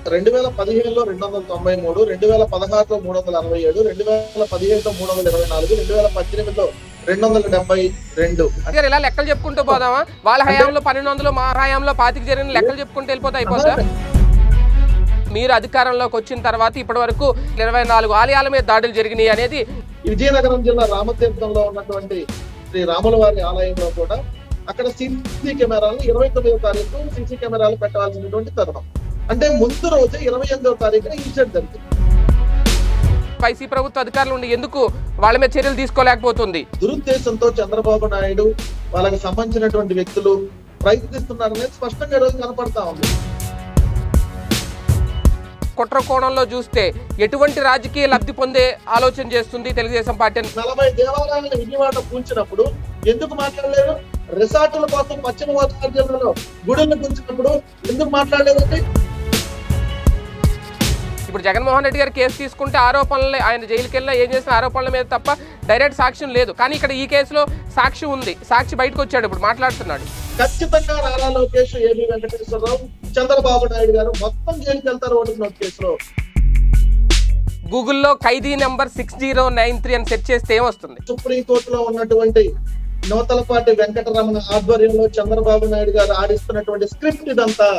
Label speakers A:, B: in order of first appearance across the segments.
A: రెండు వేల పదిహేనులో రెండు వందల తొంభై మూడు రెండు వేల పదహారులో మూడు వందల అరవై ఏడు రెండు వేల పదిహేనులో మూడు వందల ఇరవై నాలుగు రెండు వేల పద్దెనిమిదిలో రెండు వందల డెబ్బై రెండు
B: గారు ఇలా లెక్కలు చెప్పుకుంటూ పోదామా వాళ్ళ హయాంలో పన్నెండు వందలు మా హయాంలో పాతికి జరిగిన లెక్కలు చెప్పుకుంటూ వెళ్ళిపోతే అయిపోతా మీరు అధికారంలోకి వచ్చిన తర్వాత ఇప్పటి వరకు ఇరవై నాలుగు ఆలయాల మీద దాడులు జరిగినాయి అనేది
A: విజయనగరం జిల్లా రామతీర్థంలో ఉన్నటువంటి శ్రీ రాముల వారి ఆలయంలో కూడా అక్కడ సీసీ కెమెరాలను ఇరవై తొమ్మిదో తారీఖు సీసీ కెమెరాలు పెట్టాల్సినటువంటి తరుణం అంటే ముందు రోజు ఇరవై ఎనిమిదవ తారీఖున ఇన్సిడెంట్ జరిగింది
B: వైసీ ప్రభుత్వ అధికారులు ఉండి ఎందుకు వాళ్ళ మీద చర్యలు తీసుకోలేకపోతుంది
A: దురుద్దేశంతో చంద్రబాబు నాయుడు వాళ్ళకి సంబంధించినటువంటి వ్యక్తులు ప్రయత్నిస్తున్నారనేది స్పష్టంగా ఈ రోజు కనపడతా ఉంది
B: కుట్ర కోణంలో చూస్తే ఎటువంటి రాజకీయ లబ్ధి పొందే ఆలోచన చేస్తుంది తెలుగుదేశం పార్టీ అని
A: నలభై దేవాలయాలను విజయవాడ కూల్చినప్పుడు ఎందుకు మాట్లాడలేదు రిసార్టుల కోసం పశ్చిమ గోదావరి జిల్లాలో గుడులను కూల్చినప్పుడు ఎందుకు మాట్లాడలేదండి
B: ఇప్పుడు జగన్మోహన్ రెడ్డి గారు కేసు తీసుకుంటే ఆరోపణలే ఆయన జైలుకి వెళ్ళినా ఏం చేసిన ఆరోపణల మీద తప్ప డైరెక్ట్ సాక్ష్యం లేదు కానీ ఇక్కడ ఈ కేసులో సాక్ష్యం ఉంది సాక్షి బయటకు వచ్చాడు ఇప్పుడు మాట్లాడుతున్నాడు
A: ఖచ్చితంగా నారా లోకేష్ ఏబి వెంకటేశ్వరరావు చంద్రబాబు నాయుడు గారు మొత్తం జైలుకి వెళ్తారు ఓటు నోట్ కేసులో
B: గూగుల్లో ఖైదీ number six zero nine three అని సెర్చ్ చేస్తే ఏమొస్తుంది
A: సుప్రీం కోర్టులో ఉన్నటువంటి నూతలపాటి వెంకటరమణ ఆధ్వర్యంలో చంద్రబాబు నాయుడు గారు ఆడిస్తున్నటువంటి స్క్రిప్ట్ ఇదంతా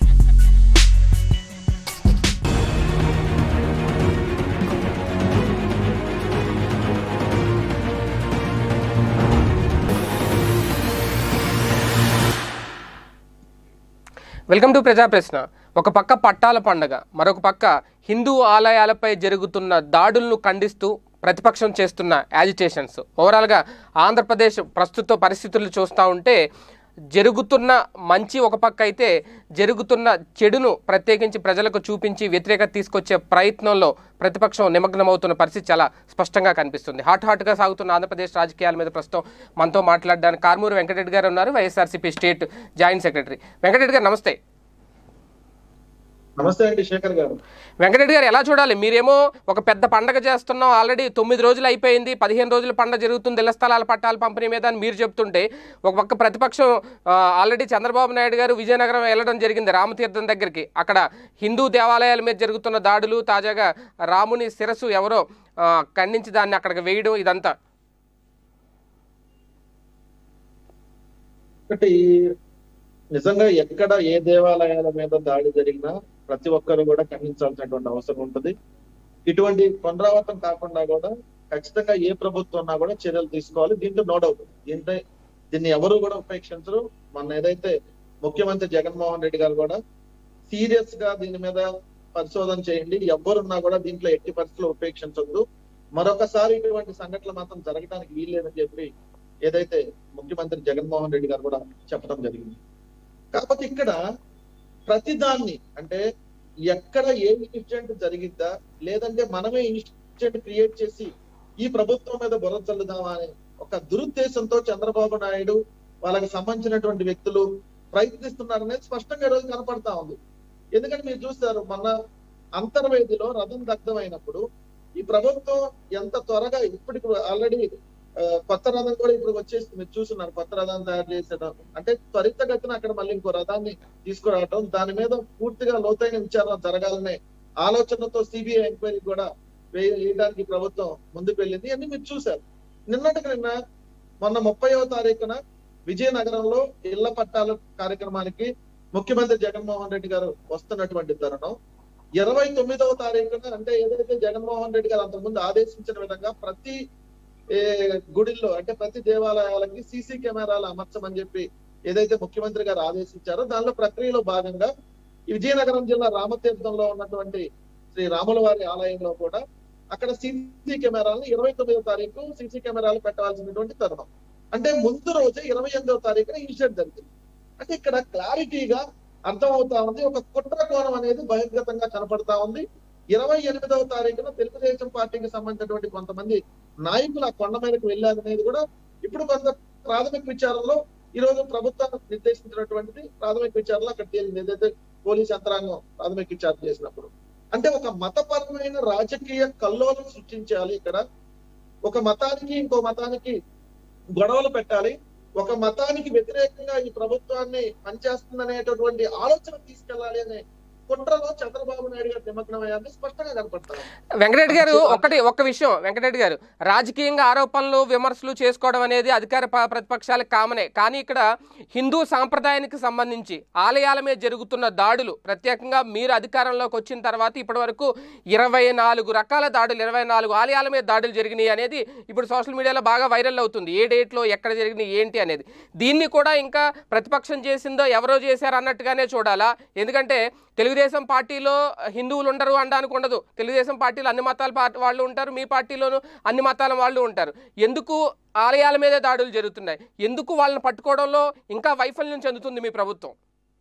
B: వెల్కమ్ టు ప్రజా ప్రశ్న ఒక పక్క పట్టాల పండగ మరొక పక్క హిందూ ఆలయాలపై జరుగుతున్న దాడులను ఖండిస్తూ ప్రతిపక్షం చేస్తున్న యాజిటేషన్స్ ఓవరాల్గా ఆంధ్రప్రదేశ్ ప్రస్తుత పరిస్థితులు చూస్తూ ఉంటే జరుగుతున్న మంచి ఒక పక్క అయితే జరుగుతున్న చెడును ప్రత్యేకించి ప్రజలకు చూపించి వ్యతిరేకత తీసుకొచ్చే ప్రయత్నంలో ప్రతిపక్షం నిమగ్నమవుతున్న పరిస్థితి చాలా స్పష్టంగా కనిపిస్తుంది హాట్ హాట్గా సాగుతున్న ఆంధ్రప్రదేశ్ రాజకీయాల మీద ప్రస్తుతం మనతో మాట్లాడడానికి కార్మూరు వెంకటరెడ్డి గారు ఉన్నారు YSRCP state joint secretary Venkata Reddy గారు నమస్తే
A: నమస్తే అండి శేఖర్ గారు
B: వెంకటరెడ్డి గారు ఎలా చూడాలి మీరేమో ఒక పెద్ద పండగ చేస్తున్నాం ఆల్రెడీ తొమ్మిది రోజులు అయిపోయింది పదిహేను రోజుల పండగ జరుగుతుంది ఇళ్ల స్థలాల పట్టాల పంపిణీ మీద అని మీరు చెప్తుంటే ఒక పక్క ప్రతిపక్షం ఆ, ఆల్రెడీ చంద్రబాబు నాయుడు గారు విజయనగరం వెళ్ళడం జరిగింది రామతీర్థం దగ్గరికి అక్కడ హిందూ దేవాలయాల మీద జరుగుతున్న దాడులు తాజాగా రాముని శిరస్సు ఎవరో ఆ, ఖండించి దాన్ని అక్కడికి వేయడం ఇదంతా
A: ఒకటి నిజంగా ఎక్కడ ఏ దేవాలయాల మీద దాడి జరిగినా ప్రతి ఒక్కరు కూడా ఖండించాల్సినటువంటి అవసరం ఉంటుంది ఇటువంటి పునరావృతం కాకుండా కూడా ఖచ్చితంగా ఏ ప్రభుత్వం ఉన్నా కూడా చర్యలు తీసుకోవాలి దీంట్లో నో డౌట్ దీంట్లో దీన్ని ఎవరు కూడా ఉపేక్షించరు మన ఏదైతే ముఖ్యమంత్రి జగన్మోహన్ రెడ్డి గారు కూడా సీరియస్ గా దీని మీద పరిశోధన చేయండి ఎవరున్నా కూడా దీంట్లో ఎట్టి పరిస్థితుల్లో ఉపేక్షించొద్దు మరొకసారి ఇటువంటి సంఘటనలు మాత్రం జరగడానికి వీల్లేదని చెప్పి ఏదైతే ముఖ్యమంత్రి జగన్మోహన్ రెడ్డి గారు కూడా చెప్పడం జరిగింది కాకపోతే ఇక్కడ ప్రతిదాన్ని అంటే ఎక్కడ ఏ ఇన్సిడెంట్ జరిగిద్దా లేదంటే మనమే ఇన్సిడెంట్ క్రియేట్ చేసి ఈ ప్రభుత్వం మీద బుర్ర చల్లుదామా అనే ఒక దురుద్దేశంతో చంద్రబాబు నాయుడు వాళ్ళకి సంబంధించినటువంటి వ్యక్తులు ప్రయత్నిస్తున్నారనేది స్పష్టంగా ఈ రోజు కనపడతా ఉంది ఎందుకంటే మీరు చూస్తారు మొన్న అంతర్వేదిలో రథం దగ్ధమైనప్పుడు ఈ ప్రభుత్వం ఎంత త్వరగా ఇప్పటికి ఆల్రెడీ కొత్త రథం కూడా ఇప్పుడు వచ్చేసి మీరు చూస్తున్నారు కొత్త రథం తయారు చేసేయడం అంటే త్వరితగతిన అక్కడ మళ్ళీ ఇంకో రథాన్ని తీసుకురావడం దాని మీద పూర్తిగా లోతైన విచారణ జరగాలనే ఆలోచనతో సిబిఐ ఎంక్వైరీ కూడా వేయ- వేయడానికి ప్రభుత్వం ముందుకు వెళ్ళింది అన్ని మీరు చూశారు నిన్నటికి నిన్న మొన్న ముప్పైవ తారీఖున విజయనగరంలో ఇళ్ల పట్టాల కార్యక్రమానికి ముఖ్యమంత్రి జగన్మోహన్ రెడ్డి గారు వస్తున్నటువంటి తరుణం ఇరవై తొమ్మిదవ తారీఖున అంటే ఏదైతే జగన్మోహన్ రెడ్డి గారు అంతకుముందు ఆదేశించిన విధంగా ప్రతి ఏ, గుడిల్లో అంటే ప్రతి దేవాలయాలకి సీసీ కెమెరాలు అమర్చమని చెప్పి ఏదైతే ముఖ్యమంత్రి గారు ఆదేశించారో దానిలో ప్రక్రియలో భాగంగా ఈ విజయనగరం జిల్లా రామతీర్థంలో ఉన్నటువంటి శ్రీ రాముల వారి ఆలయంలో కూడా అక్కడ సీసీ కెమెరాలను ఇరవై తొమ్మిదో తారీఖు సీసీ కెమెరాలు పెట్టాల్సినటువంటి తరుణం అంటే ముందు రోజే ఇరవై ఎనిమిదవ తారీఖున ఇన్సిడెంట్ జరిగింది అంటే ఇక్కడ క్లారిటీగా అర్థం అవుతా ఉంది ఒక కుట్ర కోణం అనేది బహిర్గతంగా కనపడతా ఉంది ఇరవై ఎనిమిదవ తారీఖున తెలుగుదేశం పార్టీకి సంబంధించినటువంటి కొంతమంది నాయకులు ఆ కొండ మీదకి వెళ్ళారనేది కూడా ఇప్పుడు కొంత ప్రాథమిక విచారణలో ఈ రోజు ప్రభుత్వం నిర్దేశించినటువంటిది ప్రాథమిక విచారణలో అక్కడ తేలింది ఏదైతే పోలీస్ యంత్రాంగం ప్రాథమిక విచారణ చేసినప్పుడు అంటే ఒక మతపరమైన రాజకీయ కల్లోలం సృష్టించాలి ఇక్కడ ఒక మతానికి ఇంకో మతానికి గొడవలు పెట్టాలి ఒక మతానికి వ్యతిరేకంగా ఈ ప్రభుత్వాన్ని పనిచేస్తుందనేటటువంటి ఆలోచన తీసుకెళ్లాలి అనే కుట్రలో చంద్రబాబు నాయుడు గారు నిమగ్నమయ్యాన్ని స్పష్టంగా కనపడతారు
B: వెంకటరెడ్డి గారు ఒకటి ఒక్క విషయం వెంకటరెడ్డి గారు రాజకీయంగా ఆరోపణలు విమర్శలు చేసుకోవడం అనేది అధికార ప- ప్రతిపక్షాలకు కామనే కానీ ఇక్కడ హిందూ సాంప్రదాయానికి సంబంధించి ఆలయాల మీద జరుగుతున్న దాడులు ప్రత్యేకంగా మీరు అధికారంలోకి వచ్చిన తర్వాత ఇప్పటి వరకు ఇరవై నాలుగు రకాల దాడులు ఇరవై నాలుగు ఆలయాల మీద దాడులు జరిగినాయి అనేది ఇప్పుడు సోషల్ మీడియాలో బాగా వైరల్ అవుతుంది ఏ డేట్లో ఎక్కడ జరిగినాయి ఏంటి అనేది దీన్ని కూడా ఇంకా ప్రతిపక్షం చేసిందో ఎవరో చేశారు అన్నట్టుగానే చూడాలా ఎందుకంటే తెలుగుదేశం పార్టీలో హిందువులు ఉండరు అనడానికి ఉండదు తెలుగుదేశం పార్టీలో అన్ని మతాల పార్టీ వాళ్ళు ఉంటారు మీ పార్టీలోనూ అన్ని మతాల వాళ్ళు ఉంటారు ఎందుకు ఆలయాల మీదే దాడులు జరుగుతున్నాయి ఎందుకు వాళ్ళని పట్టుకోవడంలో ఇంకా వైఫల్యం చెందుతుంది మీ ప్రభుత్వం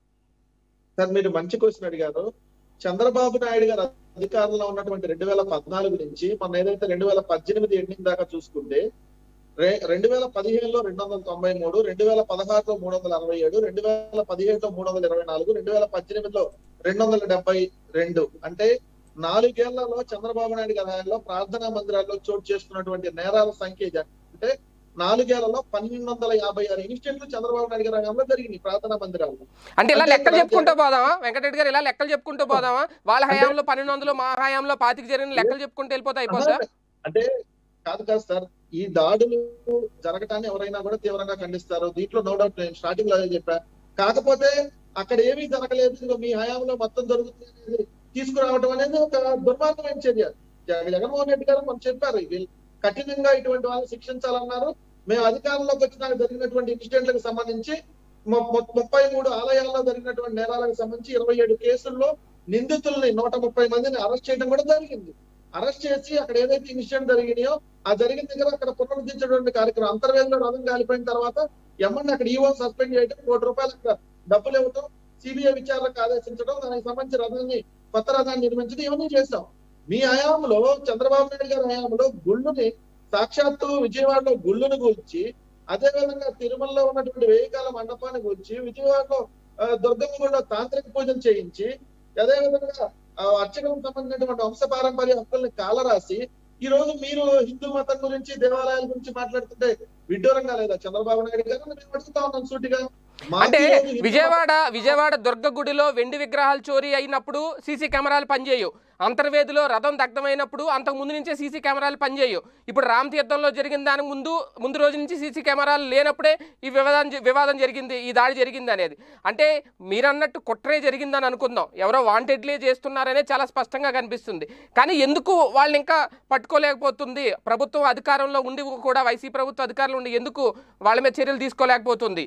A: సార్ మీరు మంచి క్వశ్చన్ అడిగారు చంద్రబాబు నాయుడు గారు అధికారంలో ఉన్నటువంటి రెండు వేల పద్నాలుగు నుంచి మన ఏదైతే రెండు వేల పద్దెనిమిది ఎండింగ్ దాకా చూసుకుంటే రె- రెండు వేల పదిహేనులో రెండు వందల తొంభై మూడు రెండు వేల పదహారులో మూడు వందల అరవై ఏడు రెండు వేల పదిహేడులో మూడు వందల ఇరవై నాలుగు రెండు వేల పద్దెనిమిదిలో రెండు వందల డెబ్బై రెండు అంటే నాలుగేళ్లలో చంద్రబాబు నాయుడు గారి హయాంలో ప్రార్థనా మందిరాల్లో చోటు చేసుకున్నటువంటి నేరాల సంఖ్య ఇది. అంటే నాలుగేళ్లలో పన్నెండు వందల యాభై ఆరు ఇన్సిడెంట్లు చంద్రబాబు నాయుడు గారి హయాంలో జరిగినాయి ప్రార్థనా మందిరాల్లో
B: అంటే ఇలా
A: అంటే
B: లెక్కలు
A: ఇక్కడ
B: చెప్పుకుంటూ పోదామా వెంకటరెడ్డి గారు ఇలా లెక్కలు చెప్పుకుంటూ పోదామా వాళ్ళ హయాంలో పన్నెండు వందలు మా హయాంలో పాతికి జరిగిన లెక్కలు చెప్పుకుంటూ వెళ్ళిపోతే అయిపోతా
A: అంటే కాదు కాదు సార్ ఈ దాడులు జరగటాన్ని ఎవరైనా కూడా తీవ్రంగా ఖండిస్తారు దీంట్లో నో డౌట్ నేను స్టార్టింగ్ లో అదే చెప్పా కాకపోతే అక్కడ ఏమీ జరగలేదు ఇదిగో మీ హయాంలో మొత్తం జరుగుతుంది అనేది తీసుకురావడం అనేది ఒక దుర్మార్గమైన చర్య జగ- జగన్మోహన్ రెడ్డి గారు మనం చెప్పారు వీళ్ళు కఠినంగా ఇటువంటి వాళ్ళని శిక్షించాలన్నారు మేము అధికారంలోకి వచ్చినాక జరిగినటువంటి ఇన్సిడెంట్లకు సంబంధించి ము- ము- ముప్పై మూడు ఆలయాల్లో జరిగినటువంటి నేరాలకు సంబంధించి ఇరవై ఏడు కేసుల్లో నిందితుల్ని నూట ముప్పై మందిని అరెస్ట్ చేయడం కూడా జరిగింది అరెస్ట్ చేసి అక్కడ ఏదైతే ఇన్సిడెంట్ జరిగినాయో ఆ జరిగిన దగ్గర అక్కడ పునరుద్ధరించేటువంటి కార్యక్రమం అంతర్వేదిలో రథం కాలిపోయిన తర్వాత ఎమ్మని అక్కడ ఈవో సస్పెండ్ చేయడం కోటి రూపాయలు అక్కడ డబ్బులు ఇవ్వటం సిబిఐ విచారణకు ఆదేశించడం దానికి సంబంధించి రథాన్ని కొత్త రథాన్ని నిర్మించడం ఇవన్నీ చేశాం మీ హయాంలో చంద్రబాబు నాయుడు గారి హయాంలో గుళ్ళుని సాక్షాత్తు విజయవాడలో గుళ్ళుని కూల్చి అదే విధంగా తిరుమలలో ఉన్నటువంటి వేయికాల మండపాన్ని కూల్చి విజయవాడలో ఆ, దుర్గమ్మ గుడిలో తాంత్రిక పూజలు చేయించి అదే విధంగా ఆ అర్చకలకు సంబంధించినటువంటి వంశ పారంపర్య హక్కుల్ని కాలరాసి ఈ రోజు మీరు హిందూ మతం గురించి దేవాలయాల గురించి మాట్లాడుతుంటే విడ్డూరంగా లేదా చంద్రబాబు నాయుడు గారు నేను అడుగుతా ఉన్నాను సూటిగా మాకు
B: అంటే
A: ఈ రోజు హిందూ
B: విజయవాడ విజయవాడ దుర్గ గుడిలో వెండి విగ్రహాలు చోరీ అయినప్పుడు సీసీ కెమెరాలు పనిచేయవు అంతర్వేదిలో రథం దగ్ధమైనప్పుడు అంతకు ముందు నుంచే సీసీ కెమెరాలు పనిచేయవు ఇప్పుడు రామ్ తీర్థంలో జరిగిన దానికి ముందు ముందు రోజు నుంచి సీసీ కెమెరాలు లేనప్పుడే ఈ వివాదం జ- వివాదం జరిగింది ఈ దాడి జరిగింది అనేది అంటే మీరన్నట్టు కుట్రే జరిగిందని అనుకుందాం ఎవరో వాంటెడ్లీ చేస్తున్నారనే చాలా స్పష్టంగా కనిపిస్తుంది కానీ ఎందుకు వాళ్ళని ఇంకా పట్టుకోలేకపోతుంది ప్రభుత్వం అధికారంలో ఉండి కూడా వైసీ ప్రభుత్వం అధికారంలో ఉండి ఎందుకు వాళ్ళ మీద చర్యలు తీసుకోలేకపోతుంది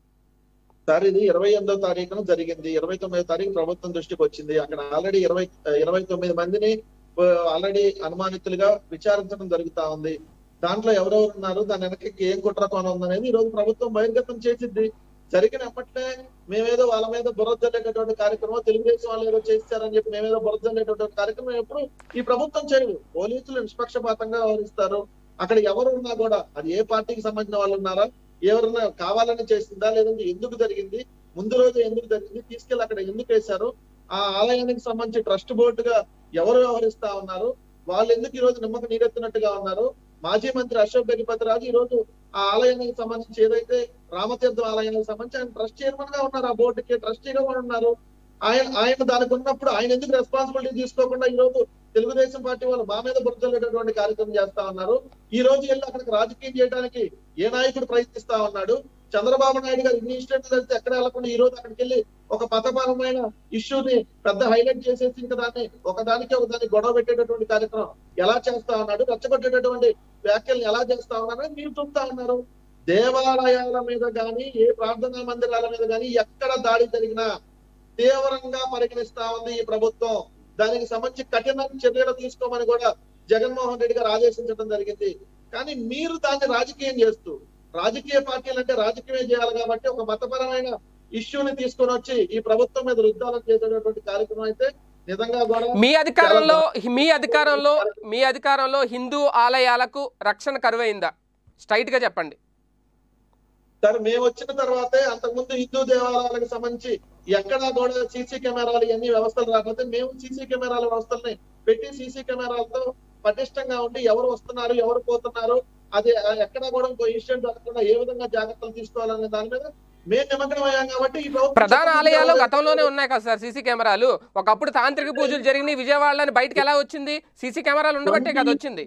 A: సార్ ఇది ఇరవై ఎనిమిదో తారీఖున జరిగింది ఇరవై తొమ్మిదో తారీఖు ప్రభుత్వం దృష్టికి వచ్చింది అక్కడ ఆల్రెడీ ఇరవై ఇరవై తొమ్మిది మందిని ఆల్రెడీ అనుమానితులుగా విచారించడం జరుగుతా ఉంది దాంట్లో ఎవరెవరు ఉన్నారు దాని వెనక్కి ఏం కుట్ర కోణం ఉందనేది ఈ రోజు ప్రభుత్వం బహిర్గతం చేసింది జరిగిన అప్పట్లే మేమేదో వాళ్ళ మీద బురద జల్లేటటువంటి కార్యక్రమం తెలుగుదేశం వాళ్ళు ఏదో చేస్తారని చెప్పి మేమేదో బురద జల్లేటటువంటి కార్యక్రమం ఎప్పుడు ఈ ప్రభుత్వం చేయదు పోలీసులు నిష్పక్షపాతంగా వ్యవహరిస్తారు అక్కడ ఎవరు ఉన్నా కూడా అది ఏ పార్టీకి సంబంధించిన వాళ్ళు ఉన్నారా ఎవరన్నా కావాలని చేసిందా లేదంటే ఎందుకు జరిగింది ముందు రోజు ఎందుకు జరిగింది తీసుకెళ్లి అక్కడ ఎందుకు వేశారు ఆ ఆలయానికి సంబంధించి ట్రస్ట్ బోర్డుగా ఎవరు వ్యవహరిస్తా ఉన్నారు వాళ్ళు ఎందుకు ఈ రోజు నిమ్మక నీరెత్తినట్టుగా ఉన్నారు మాజీ మంత్రి అశోక్ గజపతి రాజు ఈ రోజు ఆ ఆలయానికి సంబంధించి ఏదైతే రామతీర్థం ఆలయానికి సంబంధించి ఆయన ట్రస్ట్ చైర్మన్ గా ఉన్నారు ఆ బోర్డుకి ట్రస్టీగా కూడా ఉన్నారు ఆయన ఆయన దానికి ఉన్నప్పుడు ఆయన ఎందుకు రెస్పాన్సిబిలిటీ తీసుకోకుండా ఈ రోజు తెలుగుదేశం పార్టీ వాళ్ళు మా మీద బురదలేటటువంటి కార్యక్రమం చేస్తా ఉన్నారు ఈ రోజు వెళ్ళి అక్కడికి రాజకీయం చేయడానికి ఏ నాయకుడు ప్రయత్నిస్తా ఉన్నాడు చంద్రబాబు నాయుడు గారు ఇన్ని ఇన్సిడెంట్లు జరిగితే ఎక్కడ వెళ్ళకుండా ఈ రోజు అక్కడికి వెళ్ళి ఒక మతపరమైన ఇష్యూని పెద్ద హైలైట్ చేసేసి ఇంకా దాన్ని ఒక దానికి ఒక దాన్ని గొడవ పెట్టేటటువంటి కార్యక్రమం ఎలా చేస్తా ఉన్నాడు రెచ్చగొట్టేటటువంటి వ్యాఖ్యల్ని ఎలా చేస్తా ఉన్నారు అనేది మీరు చూస్తా ఉన్నారు దేవాలయాల మీద గాని ఏ ప్రార్థనా మందిరాల మీద గాని ఎక్కడ దాడి జరిగినా తీవ్రంగా పరిగణిస్తా ఉంది ఈ ప్రభుత్వం దానికి సంబంధించి కఠిన చర్యలు తీసుకోమని కూడా జగన్మోహన్ రెడ్డి గారు ఆదేశించడం జరిగింది కానీ మీరు దాన్ని రాజకీయం చేస్తూ రాజకీయ పార్టీలు అంటే రాజకీయమే చేయాలి కాబట్టి ఒక మతపరమైన ఇష్యూని తీసుకొని వచ్చి ఈ ప్రభుత్వం మీద రుద్దాలని చేసేటటువంటి కార్యక్రమం అయితే నిజంగా కూడా
B: మీ అధికారంలో మీ అధికారంలో మీ అధికారంలో హిందూ ఆలయాలకు రక్షణ కరువైందా స్ట్రైట్ గా చెప్పండి
A: సరే మేము వచ్చిన తర్వాతే అంతకుముందు హిందూ దేవాలయాలకు సంబంధించి ఎక్కడా కూడా సీసీ కెమెరాలు ఇవన్నీ వ్యవస్థలు రాకపోతే మేము సీసీ కెమెరాల వ్యవస్థల్ని పెట్టి సీసీ కెమెరాలతో పటిష్టంగా ఉండి ఎవరు వస్తున్నారు ఎవరు పోతున్నారు అది ఆ ఎక్కడా కూడా ఇంకో ఇన్సిడెంట్ జరగకుండా ఏ విధంగా జాగ్రత్తలు తీసుకోవాలనే దాని మీద మేము నిమగ్నం అయ్యాం కాబట్టి ఈ ప్రభుత్వం
B: ప్రధాన
A: చెప్పకుండా
B: ఆలయాలు
A: ఎవరైతే-
B: గతంలోనే ఉన్నాయి కదా సార్ సీసీ కెమెరాలు ఒకప్పుడు తాంత్రిక పూజలు జరిగినాయి విజయవాడలోని బయటకు ఎలా వచ్చింది సీసీ కెమెరాలు ఉండబట్టే కదా వచ్చింది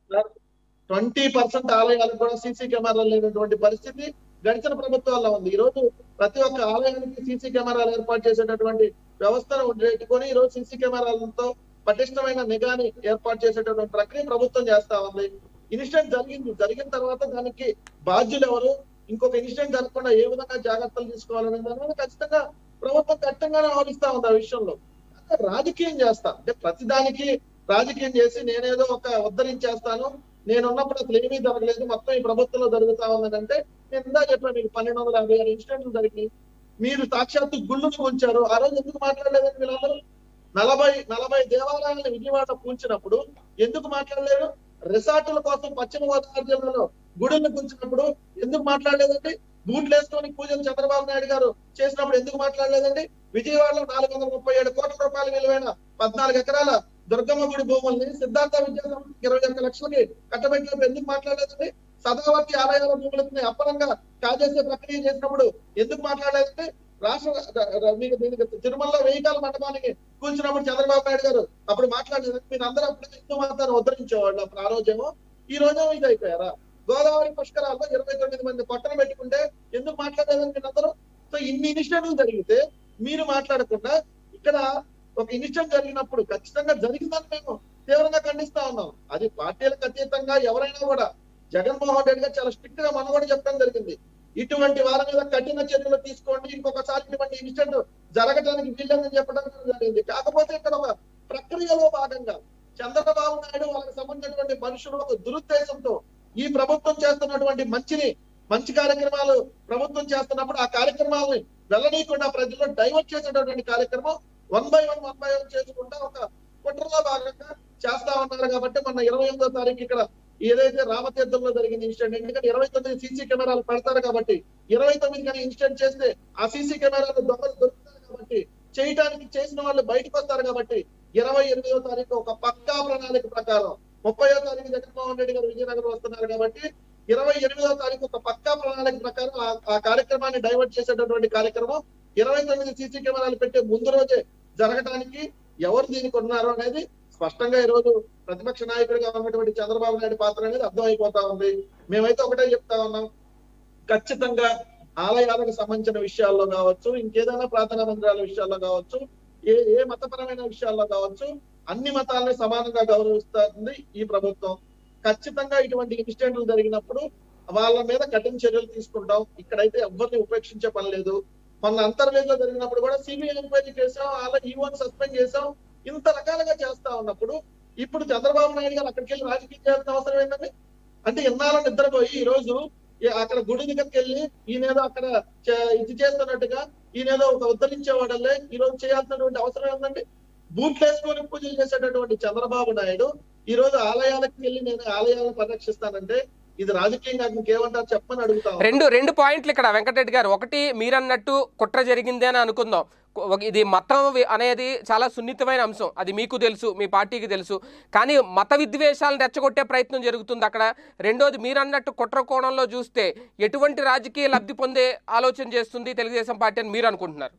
A: ట్వంటీ పర్సెంట్ ఆలయాలకు కూడా సీసీ కెమెరాలు లేనటువంటి పరిస్థితి గడిచిన ప్రభుత్వాల్లో ఉంది ఈ రోజు ప్రతి ఒక్క ఆలయానికి సీసీ కెమెరాలు ఏర్పాటు చేసేటటువంటి వ్యవస్థను పెట్టుకొని ఈ రోజు సీసీ కెమెరాలతో పటిష్టమైన నిఘాని ఏర్పాటు చేసేటటువంటి ప్రక్రియ ప్రభుత్వం చేస్తా ఉంది ఇన్సిడెంట్ జరిగింది జరిగిన తర్వాత దానికి బాధ్యులు ఎవరు ఇంకొక ఇన్సిడెంట్ జరగకుండా ఏ విధంగా జాగ్రత్తలు తీసుకోవాలనే దాని మీద ఖచ్చితంగా ప్రభుత్వం కట్టంగానే ఆలోచిస్తా ఉంది ఆ విషయంలో అంటే రాజకీయం చేస్తా అంటే ప్రతిదానికి రాజకీయం చేసి నేనేదో ఒక ఉద్ధరించేస్తాను నేను ఉన్నప్పుడు అసలు ఏమీ జరగలేదు మొత్తం ఈ ప్రభుత్వంలో జరుగుతా ఉందని అంటే నేను ఇందా చెప్పాను మీకు పన్నెండు వందల యాభై ఆరు ఇన్సిడెంట్లు జరిగినాయి మీరు సాక్షాత్తు గుళ్ళను ఉంచారు ఆ రోజు ఎందుకు మాట్లాడలేదని వీళ్ళందరూ నలభై నలభై దేవాలయాలను విజయవాడ కూల్చినప్పుడు ఎందుకు మాట్లాడలేరు రిసార్టుల కోసం పశ్చిమ గోదావరి జిల్లాలో గుడులను కూల్చినప్పుడు ఎందుకు మాట్లాడలేదండి బూట్లు వేసుకొని పూజలు చంద్రబాబు నాయుడు గారు చేసినప్పుడు ఎందుకు మాట్లాడలేదండి విజయవాడలో నాలుగు వందల ముప్పై ఏడు కోట్ల రూపాయల విలువైన పద్నాలుగు ఎకరాల దుర్గమ్మ గుడి భూముల్ని సిద్ధార్థ విద్యా సంస్థకి ఇరవై ఒక్క లక్షలకి కట్టబెట్టినప్పుడు ఎందుకు మాట్లాడలేదండి సదావర్తి ఆలయాల భూములని అప్పనంగా కాజేసే ప్రక్రియ చేసినప్పుడు ఎందుకు మాట్లాడలేదంటే రాష్ట్ర ర- ర- మీకు దీనికి తిరుమలలో వెయ్యికాల మండపానికి కూర్చున్నప్పుడు చంద్రబాబు నాయుడు గారు అప్పుడు మాట్లాడలేదు మీరు అందరూ అప్పుడు హిందూ మతాన్ని ఉద్ధరించేవాళ్ళు అప్పుడు ఆ రోజేమో ఈ రోజేమో ఇది అయిపోయారా గోదావరి పుష్కరాల్లో ఇరవై తొమ్మిది మంది పట్టణ పెట్టుకుంటే ఎందుకు మాట్లాడలేదని మీరు అందరూ సో ఇన్ని ఇనిషియేటివ్లు జరిగితే మీరు మాట్లాడకుండా ఇక్కడ ఒక ఇనిషియేటివ్ జరిగినప్పుడు ఖచ్చితంగా జరిగిందని మేము తీవ్రంగా ఖండిస్తా ఉన్నాం అది పార్టీలకు అతీతంగా ఎవరైనా కూడా జగన్మోహన్ రెడ్డి గారు చాలా స్ట్రిక్ట్ గా మనం కూడా చెప్పడం జరిగింది ఇటువంటి వారి మీద కఠిన చర్యలు తీసుకోండి ఇంకొకసారి ఇటువంటి ఇన్సిడెంట్ జరగడానికి వీల్లేదని చెప్పడం కూడా జరిగింది కాకపోతే ఇక్కడ ఒక ప్రక్రియలో భాగంగా చంద్రబాబు నాయుడు వాళ్ళకి సంబంధించినటువంటి మనుషులు ఒక దురుద్దేశంతో ఈ ప్రభుత్వం చేస్తున్నటువంటి మంచిని మంచి కార్యక్రమాలు ప్రభుత్వం చేస్తున్నప్పుడు ఆ కార్యక్రమాలని వెళ్ళనీయకుండా ప్రజల్లో డైవర్ట్ చేసేటటువంటి కార్యక్రమం one by one one by one చేసుకుంటా ఒక కుట్రలో భాగంగా చేస్తా ఉన్నారు కాబట్టి మన ఇరవై ఎనిమిదో తారీఖు ఇక్కడ ఏదైతే రామతీర్థంలో జరిగిన ఇన్సిడెంట్ ఎందుకంటే ఇరవై తొమ్మిది సీసీ కెమెరాలు పెడతారు కాబట్టి ఇరవై తొమ్మిది కానీ ఇన్సిడెంట్ చేస్తే ఆ సీసీ కెమెరాలు దొంగలు దొరుకుతారు కాబట్టి చేయటానికి చేసిన వాళ్ళు బయటకు వస్తారు కాబట్టి ఇరవై ఎనిమిదో తారీఖు ఒక పక్కా ప్రణాళిక ప్రకారం ముప్పయో తారీఖు జగన్మోహన్ రెడ్డి గారు విజయనగరం వస్తున్నారు కాబట్టి ఇరవై ఎనిమిదో తారీఖు ఒక పక్కా ప్రణాళిక ప్రకారం ఆ- ఆ కార్యక్రమాన్ని డైవర్ట్ చేసేటటువంటి కార్యక్రమం ఇరవై తొమ్మిది సీసీ కెమెరాలు పెట్టే ముందు రోజే జరగడానికి ఎవరు దీనికి ఉన్నారు అనేది స్పష్టంగా ఈ రోజు ప్రతిపక్ష నాయకుడిగా ఉన్నటువంటి చంద్రబాబు నాయుడు పాత్ర అనేది అర్థమైపోతా ఉంది మేమైతే ఒకటే చెప్తా ఉన్నాం ఖచ్చితంగా ఆలయాలకు సంబంధించిన విషయాల్లో కావచ్చు ఇంకేదైనా ప్రార్థనా మందిరాల విషయాల్లో కావచ్చు ఏ ఏ మతపరమైన విషయాల్లో కావచ్చు అన్ని మతాలని సమానంగా గౌరవిస్తుంది ఈ ప్రభుత్వం ఖచ్చితంగా ఇటువంటి ఇన్సిడెంట్లు జరిగినప్పుడు వాళ్ళ మీద కఠిన చర్యలు తీసుకుంటాం ఇక్కడైతే ఎవరిని ఉపేక్షించే పని లేదు మొన్న అంతర్వేదిలో జరిగినప్పుడు కూడా సిబిఐ ఎంక్వైరీ చేసాం వాళ్ళ ఈవోని సస్పెండ్ చేసాం ఇంత రకాలుగా చేస్తా ఉన్నప్పుడు ఇప్పుడు చంద్రబాబు నాయుడు గారు అక్కడికి వెళ్ళి రాజకీయం చేయాల్సిన అవసరం ఏంటండి అంటే ఇన్నాళ్ళు నిద్రపోయి ఈ రోజు ఏ- అక్కడ గుడి దగ్గరికి వెళ్ళి ఈయనేదో అక్కడ చే- ఇది చేస్తున్నట్టుగా ఈయనేదో ఒక ఉద్ధరించేవాడల్లే ఈ రోజు చేయాల్సినటువంటి అవసరం ఏంటండి బూట్లు వేసుకొని పూజలు చేసేటటువంటి చంద్రబాబు నాయుడు ఈ రోజు ఆలయాలకు వెళ్ళి నేను ఆలయాలను పరిరక్షిస్తానంటే ఇది రాజకీయంగా ఇంకేమంటారు చెప్పమని అడుగుతా ఉన్నాను.
B: రెండు రెండు పాయింట్లు ఇక్కడ వెంకటరెడ్డి గారు ఒకటి మీరన్నట్టు కుట్ర జరిగింది అని అనుకుందాం ఒక- ఇది మతం వి- అనేది చాలా సున్నితమైన అంశం అది మీకు తెలుసు మీ పార్టీకి తెలుసు కానీ మత విద్వేషాలను రెచ్చగొట్టే ప్రయత్నం జరుగుతుంది అక్కడ రెండోది మీరన్నట్టు కుట్ర కోణంలో చూస్తే ఎటువంటి రాజకీయ లబ్ధి పొందే ఆలోచన చేస్తుంది తెలుగుదేశం పార్టీ అని మీరు అనుకుంటున్నారు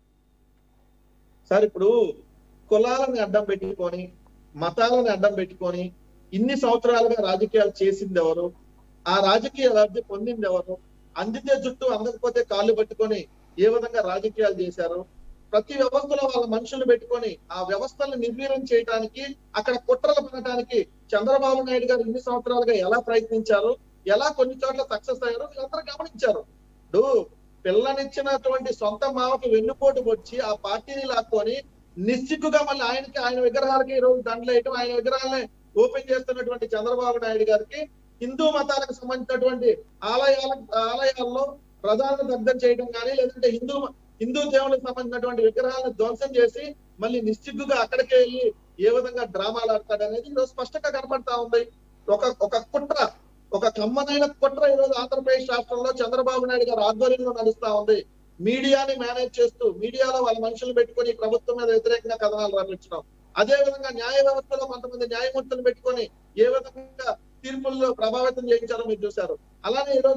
A: సార్ ఇప్పుడు కులాలను అడ్డం పెట్టుకొని మతాలను అడ్డం పెట్టుకొని ఇన్ని సంవత్సరాలుగా రాజకీయాలు చేసింది ఎవరు ఆ రాజకీయ లబ్ధి పొందింది ఎవరు అందితే జుట్టు అందకపోతే కాళ్ళు పట్టుకొని ఏ విధంగా రాజకీయాలు చేశారు ప్రతి వ్యవస్థలో వాళ్ళ మనుషులు పెట్టుకొని ఆ వ్యవస్థలను నిర్వీర్యం చేయడానికి అక్కడ కుట్రలు పడటానికి చంద్రబాబు నాయుడు గారు ఇన్ని సంవత్సరాలుగా ఎలా ప్రయత్నించారు ఎలా కొన్ని చోట్ల సక్సెస్ అయ్యారో వీళ్ళందరూ గమనించారు ఇప్పుడు పిల్లనిచ్చినటువంటి సొంత మావకి వెన్నుపోటు వచ్చి ఆ పార్టీని లాక్కొని నిస్సిగ్గుగా మళ్ళీ ఆయనకి ఆయన విగ్రహాలకి ఈ రోజు దండలు వేయటం ఆయన విగ్రహాలని ఓపెన్ చేస్తున్నటువంటి చంద్రబాబు నాయుడు గారికి హిందూ మతాలకు సంబంధించినటువంటి ఆలయాల ఆలయాల్లో ప్రధాన దగ్ధం చేయడం కానీ లేదంటే హిందూ హిందూ దేవులకు సంబంధించినటువంటి విగ్రహాలను ధ్వంసం చేసి మళ్ళీ నిశ్చిగ్గుగా అక్కడికే వెళ్ళి ఏ విధంగా డ్రామాలు ఆడతాడు అనేది ఈరోజు స్పష్టంగా కనపడతా ఉంది ఒక ఒక కుట్ర ఒక కమ్మనైన కుట్ర ఈరోజు ఆంధ్రప్రదేశ్ రాష్ట్రంలో చంద్రబాబు నాయుడు గారి ఆధ్వర్యంలో నడుస్తా ఉంది మీడియాని మేనేజ్ చేస్తూ మీడియాలో వాళ్ళ మనుషులు పెట్టుకొని ఈ ప్రభుత్వం మీద వ్యతిరేకంగా కథనాలు రచించడం అదే విధంగా న్యాయ వ్యవస్థలో కొంతమంది న్యాయమూర్తులు పెట్టుకొని ఏ విధంగా తీర్పుల్లో ప్రభావితం చేయించారో మీరు చూశారు అలానే ఈ రోజు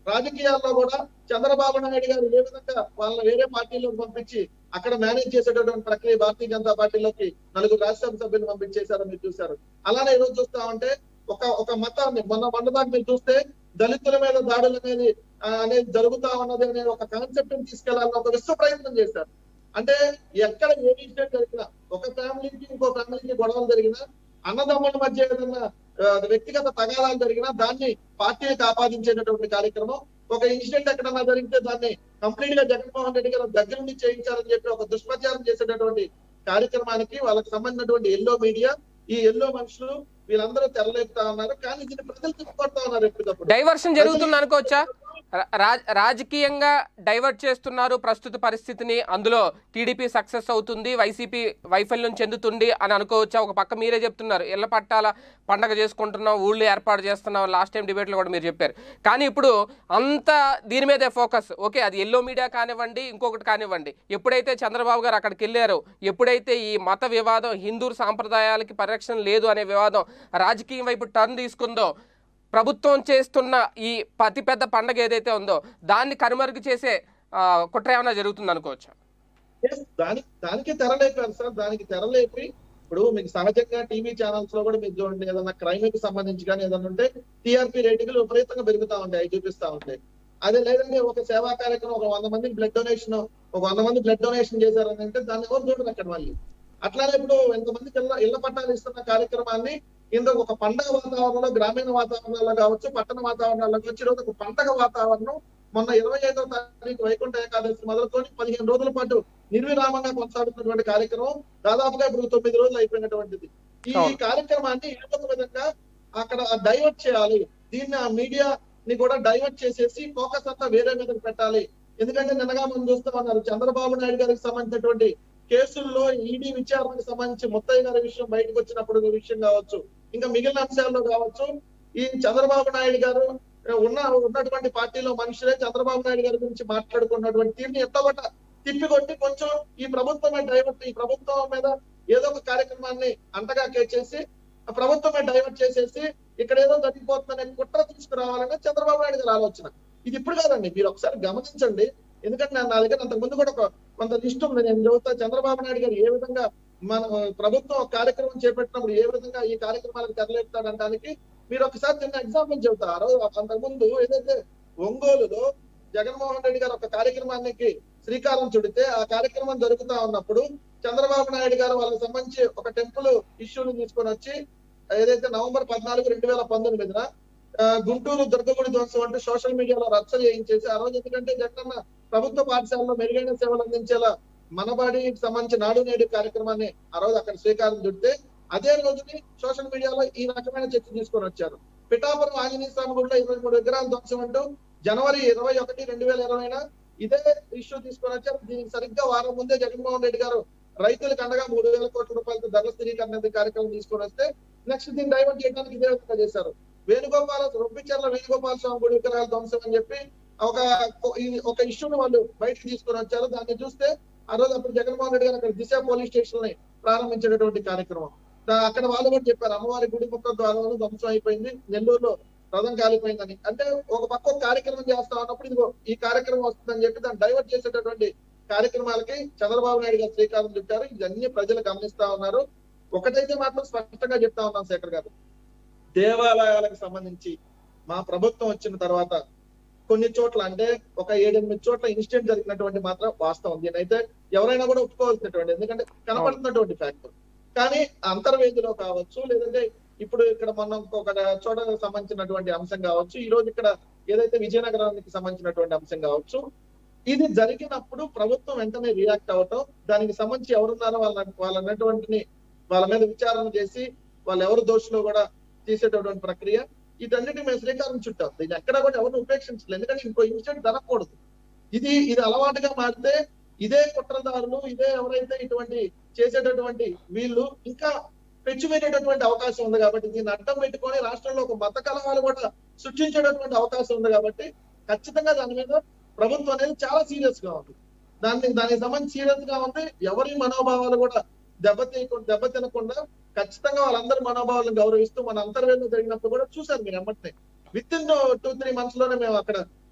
A: రాజకీయాల్లో కూడా చంద్రబాబు నాయుడు గారు ఏ విధంగా వాళ్ళని వేరే పార్టీలోకి పంపించి అక్కడ మేనేజ్ చేసేటటువంటి ప్రక్రియ భారతీయ జనతా పార్టీలోకి నలుగురు రాజ్యసభ సభ్యులు పంపించేశారని మీరు చూశారు అలానే ఈరోజు చూస్తా ఉంటే ఒక ఒక మతాన్ని మొన్న మొన్నదాకా మీరు చూస్తే దళితుల మీద దాడులు అనేది ఆ, అనేది జరుగుతా ఉన్నది అనే ఒక కాన్సెప్ట్ ని తీసుకెళ్లాలని ఒక విశ్వ ప్రయత్నం చేశారు అంటే ఎక్కడ ఏ ఇన్సిడెంట్ జరిగినా ఒక ఫ్యామిలీకి ఇంకో ఫ్యామిలీకి గొడవలు జరిగినా అన్నదమ్ముల మధ్య ఏదైనా ఆ, వ్యక్తిగత తగాదాలు జరిగినా దాన్ని పార్టీకి ఆపాదించేటటువంటి కార్యక్రమం ఒక ఇన్సిడెంట్ ఎక్కడన్నా జరిగితే దాన్ని కంప్లీట్ గా జగన్మోహన్ రెడ్డి గారు దగ్గర నుండి చేయించారని చెప్పి ఒక దుష్ప్రచారం చేసేటటువంటి కార్యక్రమానికి వాళ్ళకి సంబంధించినటువంటి ఎల్లో మీడియా ఈ ఎల్లో మనుషులు వీళ్ళందరూ తెరలేపుతా ఉన్నారు కానీ దీన్ని ప్రజలు తిప్పుకొడతా ఉన్నారు ఎప్పటికప్పుడు
B: డైవర్షన్ జరుగుతుంది అనుకోవచ్చా రా- రా- రాజకీయంగా డైవర్ట్ చేస్తున్నారు ప్రస్తుత పరిస్థితిని అందులో టీడీపీ సక్సెస్ అవుతుంది వైసీపీ వైఫల్యం చెందుతుంది అని అనుకోవచ్చా ఒక పక్క మీరే చెప్తున్నారు ఇళ్ల పట్టాల పండగ చేసుకుంటున్నాం ఊళ్ళు ఏర్పాటు చేస్తున్నాం లాస్ట్ టైం డిబేట్లో కూడా మీరు చెప్పారు కానీ ఇప్పుడు అంత దీని మీదే ఫోకస్ ఓకే అది ఎల్లో మీడియా కానివ్వండి ఇంకొకటి కానివ్వండి ఎప్పుడైతే చంద్రబాబు గారు అక్కడికి వెళ్ళారో ఎప్పుడైతే ఈ మత వివాదం హిందూ సాంప్రదాయాలకి పరిరక్షణ లేదు అనే వివాదం రాజకీయం వైపు టర్న్ తీసుకుందో ప్రభుత్వం చేస్తున్న ఈ అతి పెద్ద పండగ ఏదైతే ఉందో దాన్ని కనుమరుగు చేసే ఆ, కుట్ర ఏమైనా జరుగుతుంది అనుకోవచ్చా
A: Yes, దానికి దానికి తెరలేపారు సార్ దానికి తెరలేపి ఇప్పుడు మీకు సహజంగా టీవీ ఛానల్స్ లో కూడా మీరు చూడండి ఏదైనా క్రైమ్ కి సంబంధించి కానీ ఏదైనా ఉంటే టీఆర్పీ రేటింగ్లు విపరీతంగా పెరుగుతా ఉంటాయి అవి చూపిస్తా ఉంటాయి అదే లేదంటే ఒక సేవా కార్యక్రమం ఒక వంద మందికి బ్లడ్ డొనేషన్ ఒక వంద మంది బ్లడ్ డొనేషన్ చేశారని అంటే దాన్ని ఎవరు చూడరు అక్కడ మళ్ళీ అట్లానే ఇప్పుడు ఎంతమందికి ఇళ్ళ ఇళ్ల పట్టాలు ఇస్తున్న కార్యక్రమాన్ని ఇందుకు ఒక పండగ వాతావరణంలో గ్రామీణ వాతావరణంలో కావచ్చు పట్టణ వాతావరణంలో కావచ్చు ఈరోజు ఒక పండగ వాతావరణం మొన్న ఇరవై ఐదో తారీఖు వైకుంఠ ఏకాదశి మొదలుకొని పదిహేను రోజుల పాటు నిర్విరామంగా కొనసాగుతున్నటువంటి కార్యక్రమం దాదాపుగా ఇప్పుడు తొమ్మిది రోజులు అయిపోయినటువంటిది ఈ
B: అవును.
A: కార్యక్రమాన్ని ఏదో ఒక విధంగా అక్కడ డైవర్ట్ చేయాలి దీన్ని ఆ మీడియా ని కూడా డైవర్ట్ చేసేసి ఫోకస్ అంతా వేరే మీదకి పెట్టాలి ఎందుకంటే నిన్నగా మనం చూస్తా ఉన్నారు చంద్రబాబు నాయుడు గారికి సంబంధించినటువంటి కేసుల్లో ఈడీ విచారణకు సంబంధించి ముత్తయ్య గారి విషయం బయటకు వచ్చినప్పుడు ఈ విషయం కావచ్చు ఇంకా మిగిలిన అంశాల్లో కావచ్చు ఈ చంద్రబాబు నాయుడు గారు ఉన్న ఉన్నటువంటి పార్టీలో మనుషులే చంద్రబాబు నాయుడు గారి గురించి మాట్లాడుకున్నటువంటి తీరుని ఎత్తగొట్ట తిప్పికొట్టి కొంచెం ఈ ప్రభుత్వమే డైవర్ట్ ఈ ప్రభుత్వం మీద ఏదో ఒక కార్యక్రమాన్ని అంతగా చేసి ఆ ప్రభుత్వమే డైవర్ట్ చేసేసి ఇక్కడ ఏదో జరిగిపోతుందనే కుట్ర తీసుకురావాలనే చంద్రబాబు నాయుడు గారి ఆలోచన ఇది ఇప్పుడు కాదండి మీరు ఒకసారి గమనించండి ఎందుకంటే నా దగ్గర అంతకు ముందు కూడా ఒక కొంత లిస్ట్ ఉంది నేను చెబుతా చంద్రబాబు నాయుడు గారు ఏ విధంగా మన ప్రభుత్వం ఒక కార్యక్రమం చేపట్టినప్పుడు ఏ విధంగా ఈ కార్యక్రమాలకు తెరలేపుతాడనడానికి మీరు ఒకసారి చిన్న ఎగ్జాంపుల్ చెబుతా ఆ రోజు అంతకుముందు ఏదైతే ఒంగోలులో జగన్మోహన్ రెడ్డి గారు ఒక కార్యక్రమానికి శ్రీకారం చుడితే ఆ కార్యక్రమం జరుగుతా ఉన్నప్పుడు చంద్రబాబు నాయుడు గారు వాళ్ళకి సంబంధించి ఒక టెంపుల్ ఇష్యూని తీసుకొని వచ్చి ఏదైతే నవంబర్ పద్నాలుగు రెండు వేల పంతొమ్మిదిన ఆ, గుంటూరు దుర్గగుడి ధ్వంసం అంటూ సోషల్ మీడియాలో రచ్చ చేయించేసి ఆ రోజు ఎందుకంటే జగనన్న ప్రభుత్వ పాఠశాలలో మెరుగైన సేవలు అందించేలా మనబడికి సంబంధించి నాడు నేడు కార్యక్రమాన్ని ఆ రోజు అక్కడ శ్రీకారం చుడితే అదే రోజుని సోషల్ మీడియాలో ఈ రకమైన చర్చ తీసుకొని వచ్చారు పిఠాపురం ఆంజనేయ స్వామి గుడిలో ఇరవై మూడు విగ్రహాలు ధ్వంసం అంటూ జనవరి ఇరవై ఒకటి రెండు వేల ఇరవైన ఇదే ఇష్యూ తీసుకొని వచ్చారు దీనికి సరిగ్గా వారం ముందే జగన్మోహన్ రెడ్డి గారు రైతులకు అండగా మూడు వేల కోట్ల రూపాయలతో ధరల స్థిరీకరణ అనేది కార్యక్రమం తీసుకొని వస్తే నెక్స్ట్ దీన్ని డైవర్ట్ చేయడానికి ఇదే విధంగా చేశారు వేణుగోపాల రొప్పిచర్ల వేణుగోపాల స్వామి గుడి విగ్రహాలు ధ్వంసం అని చెప్పి ఒక ఈ- ఒక ఇష్యూని వాళ్ళు బయటకు తీసుకొని వచ్చారు దాన్ని చూస్తే ఆ రోజు అప్పుడు జగన్మోహన్ రెడ్డి గారు అక్కడ దిశ పోలీస్ స్టేషన్ ని ప్రారంభించేటటువంటి కార్యక్రమం దా- అక్కడ వాళ్ళు కూడా చెప్పారు అమ్మవారి గుడి ముక్క ద్వారా ధ్వంసం అయిపోయింది నెల్లూరులో రథం కాలిపోయిందని అంటే ఒక పక్క ఒక కార్యక్రమం చేస్తా ఉన్నప్పుడు ఇదిగో ఈ కార్యక్రమం వస్తుందని చెప్పి దాన్ని డైవర్ట్ చేసేటటువంటి కార్యక్రమాలకి చంద్రబాబు నాయుడు గారు శ్రీకారం చుట్టారు ఇవన్నీ ప్రజలు గమనిస్తా ఉన్నారు ఒకటైతే మాత్రం స్పష్టంగా చెప్తా ఉన్నాం శేఖర్ గారు దేవాలయాలకు సంబంధించి మా ప్రభుత్వం వచ్చిన తర్వాత కొన్ని చోట్ల అంటే ఒక ఏడెనిమిది చోట్ల ఇన్సిడెంట్ జరిగినటువంటి మాత్రం వాస్తవం దీనైతే ఎవరైనా కూడా ఒప్పుకోవాల్సినటువంటి ఎందుకంటే కనపడుతున్నటువంటి ఫ్యాక్టర్ కానీ అంతర్వేదిలో కావచ్చు లేదంటే ఇప్పుడు ఇక్కడ మనం ఒక చోట సంబంధించినటువంటి అంశం కావచ్చు ఈ రోజు ఇక్కడ ఏదైతే విజయనగరానికి సంబంధించినటువంటి అంశం కావచ్చు ఇది జరిగినప్పుడు ప్రభుత్వం వెంటనే రియాక్ట్ అవటం దానికి సంబంధించి ఎవరున్నారో వాళ్ళ వాళ్ళ అన్నటువంటిని వాళ్ళ మీద విచారణ చేసి వాళ్ళు ఎవరు దోషులు కూడా తీసేటటువంటి ప్రక్రియ వీటన్నిటి మేము శ్రీకారం చుట్టాం దీన్ని ఎక్కడ కూడా ఎవరిని ఉపేక్షించలేదు ఎందుకంటే ఇంకో ఇన్సిడెంట్ జరగకూడదు ఇది ఇది అలవాటుగా మారితే ఇదే కుట్రదారులు ఇదే ఎవరైతే ఇటువంటి చేసేటటువంటి వీళ్ళు ఇంకా పెంచుకునేటటువంటి అవకాశం ఉంది కాబట్టి దీన్ని అడ్డం పెట్టుకొని రాష్ట్రంలో ఒక మత కలహాలు కూడా సృష్టించేటటువంటి అవకాశం ఉంది కాబట్టి ఖచ్చితంగా దాని మీద ప్రభుత్వం అనేది చాలా సీరియస్ గా ఉంది దాన్ని దానికి సంబంధించి సీరియస్ గా ఉంది ఎవరి మనోభావాలు కూడా దెబ్బతీయకుండా దెబ్బతినకుండా ఖచ్చితంగా వాళ్ళందరి మనోభావాలను గౌరవిస్తూ మన అంతర్వేదిలో జరిగినప్పుడు కూడా చూశారు మీరు ఎమ్మటినే within two three months లోనే మేము అక్కడ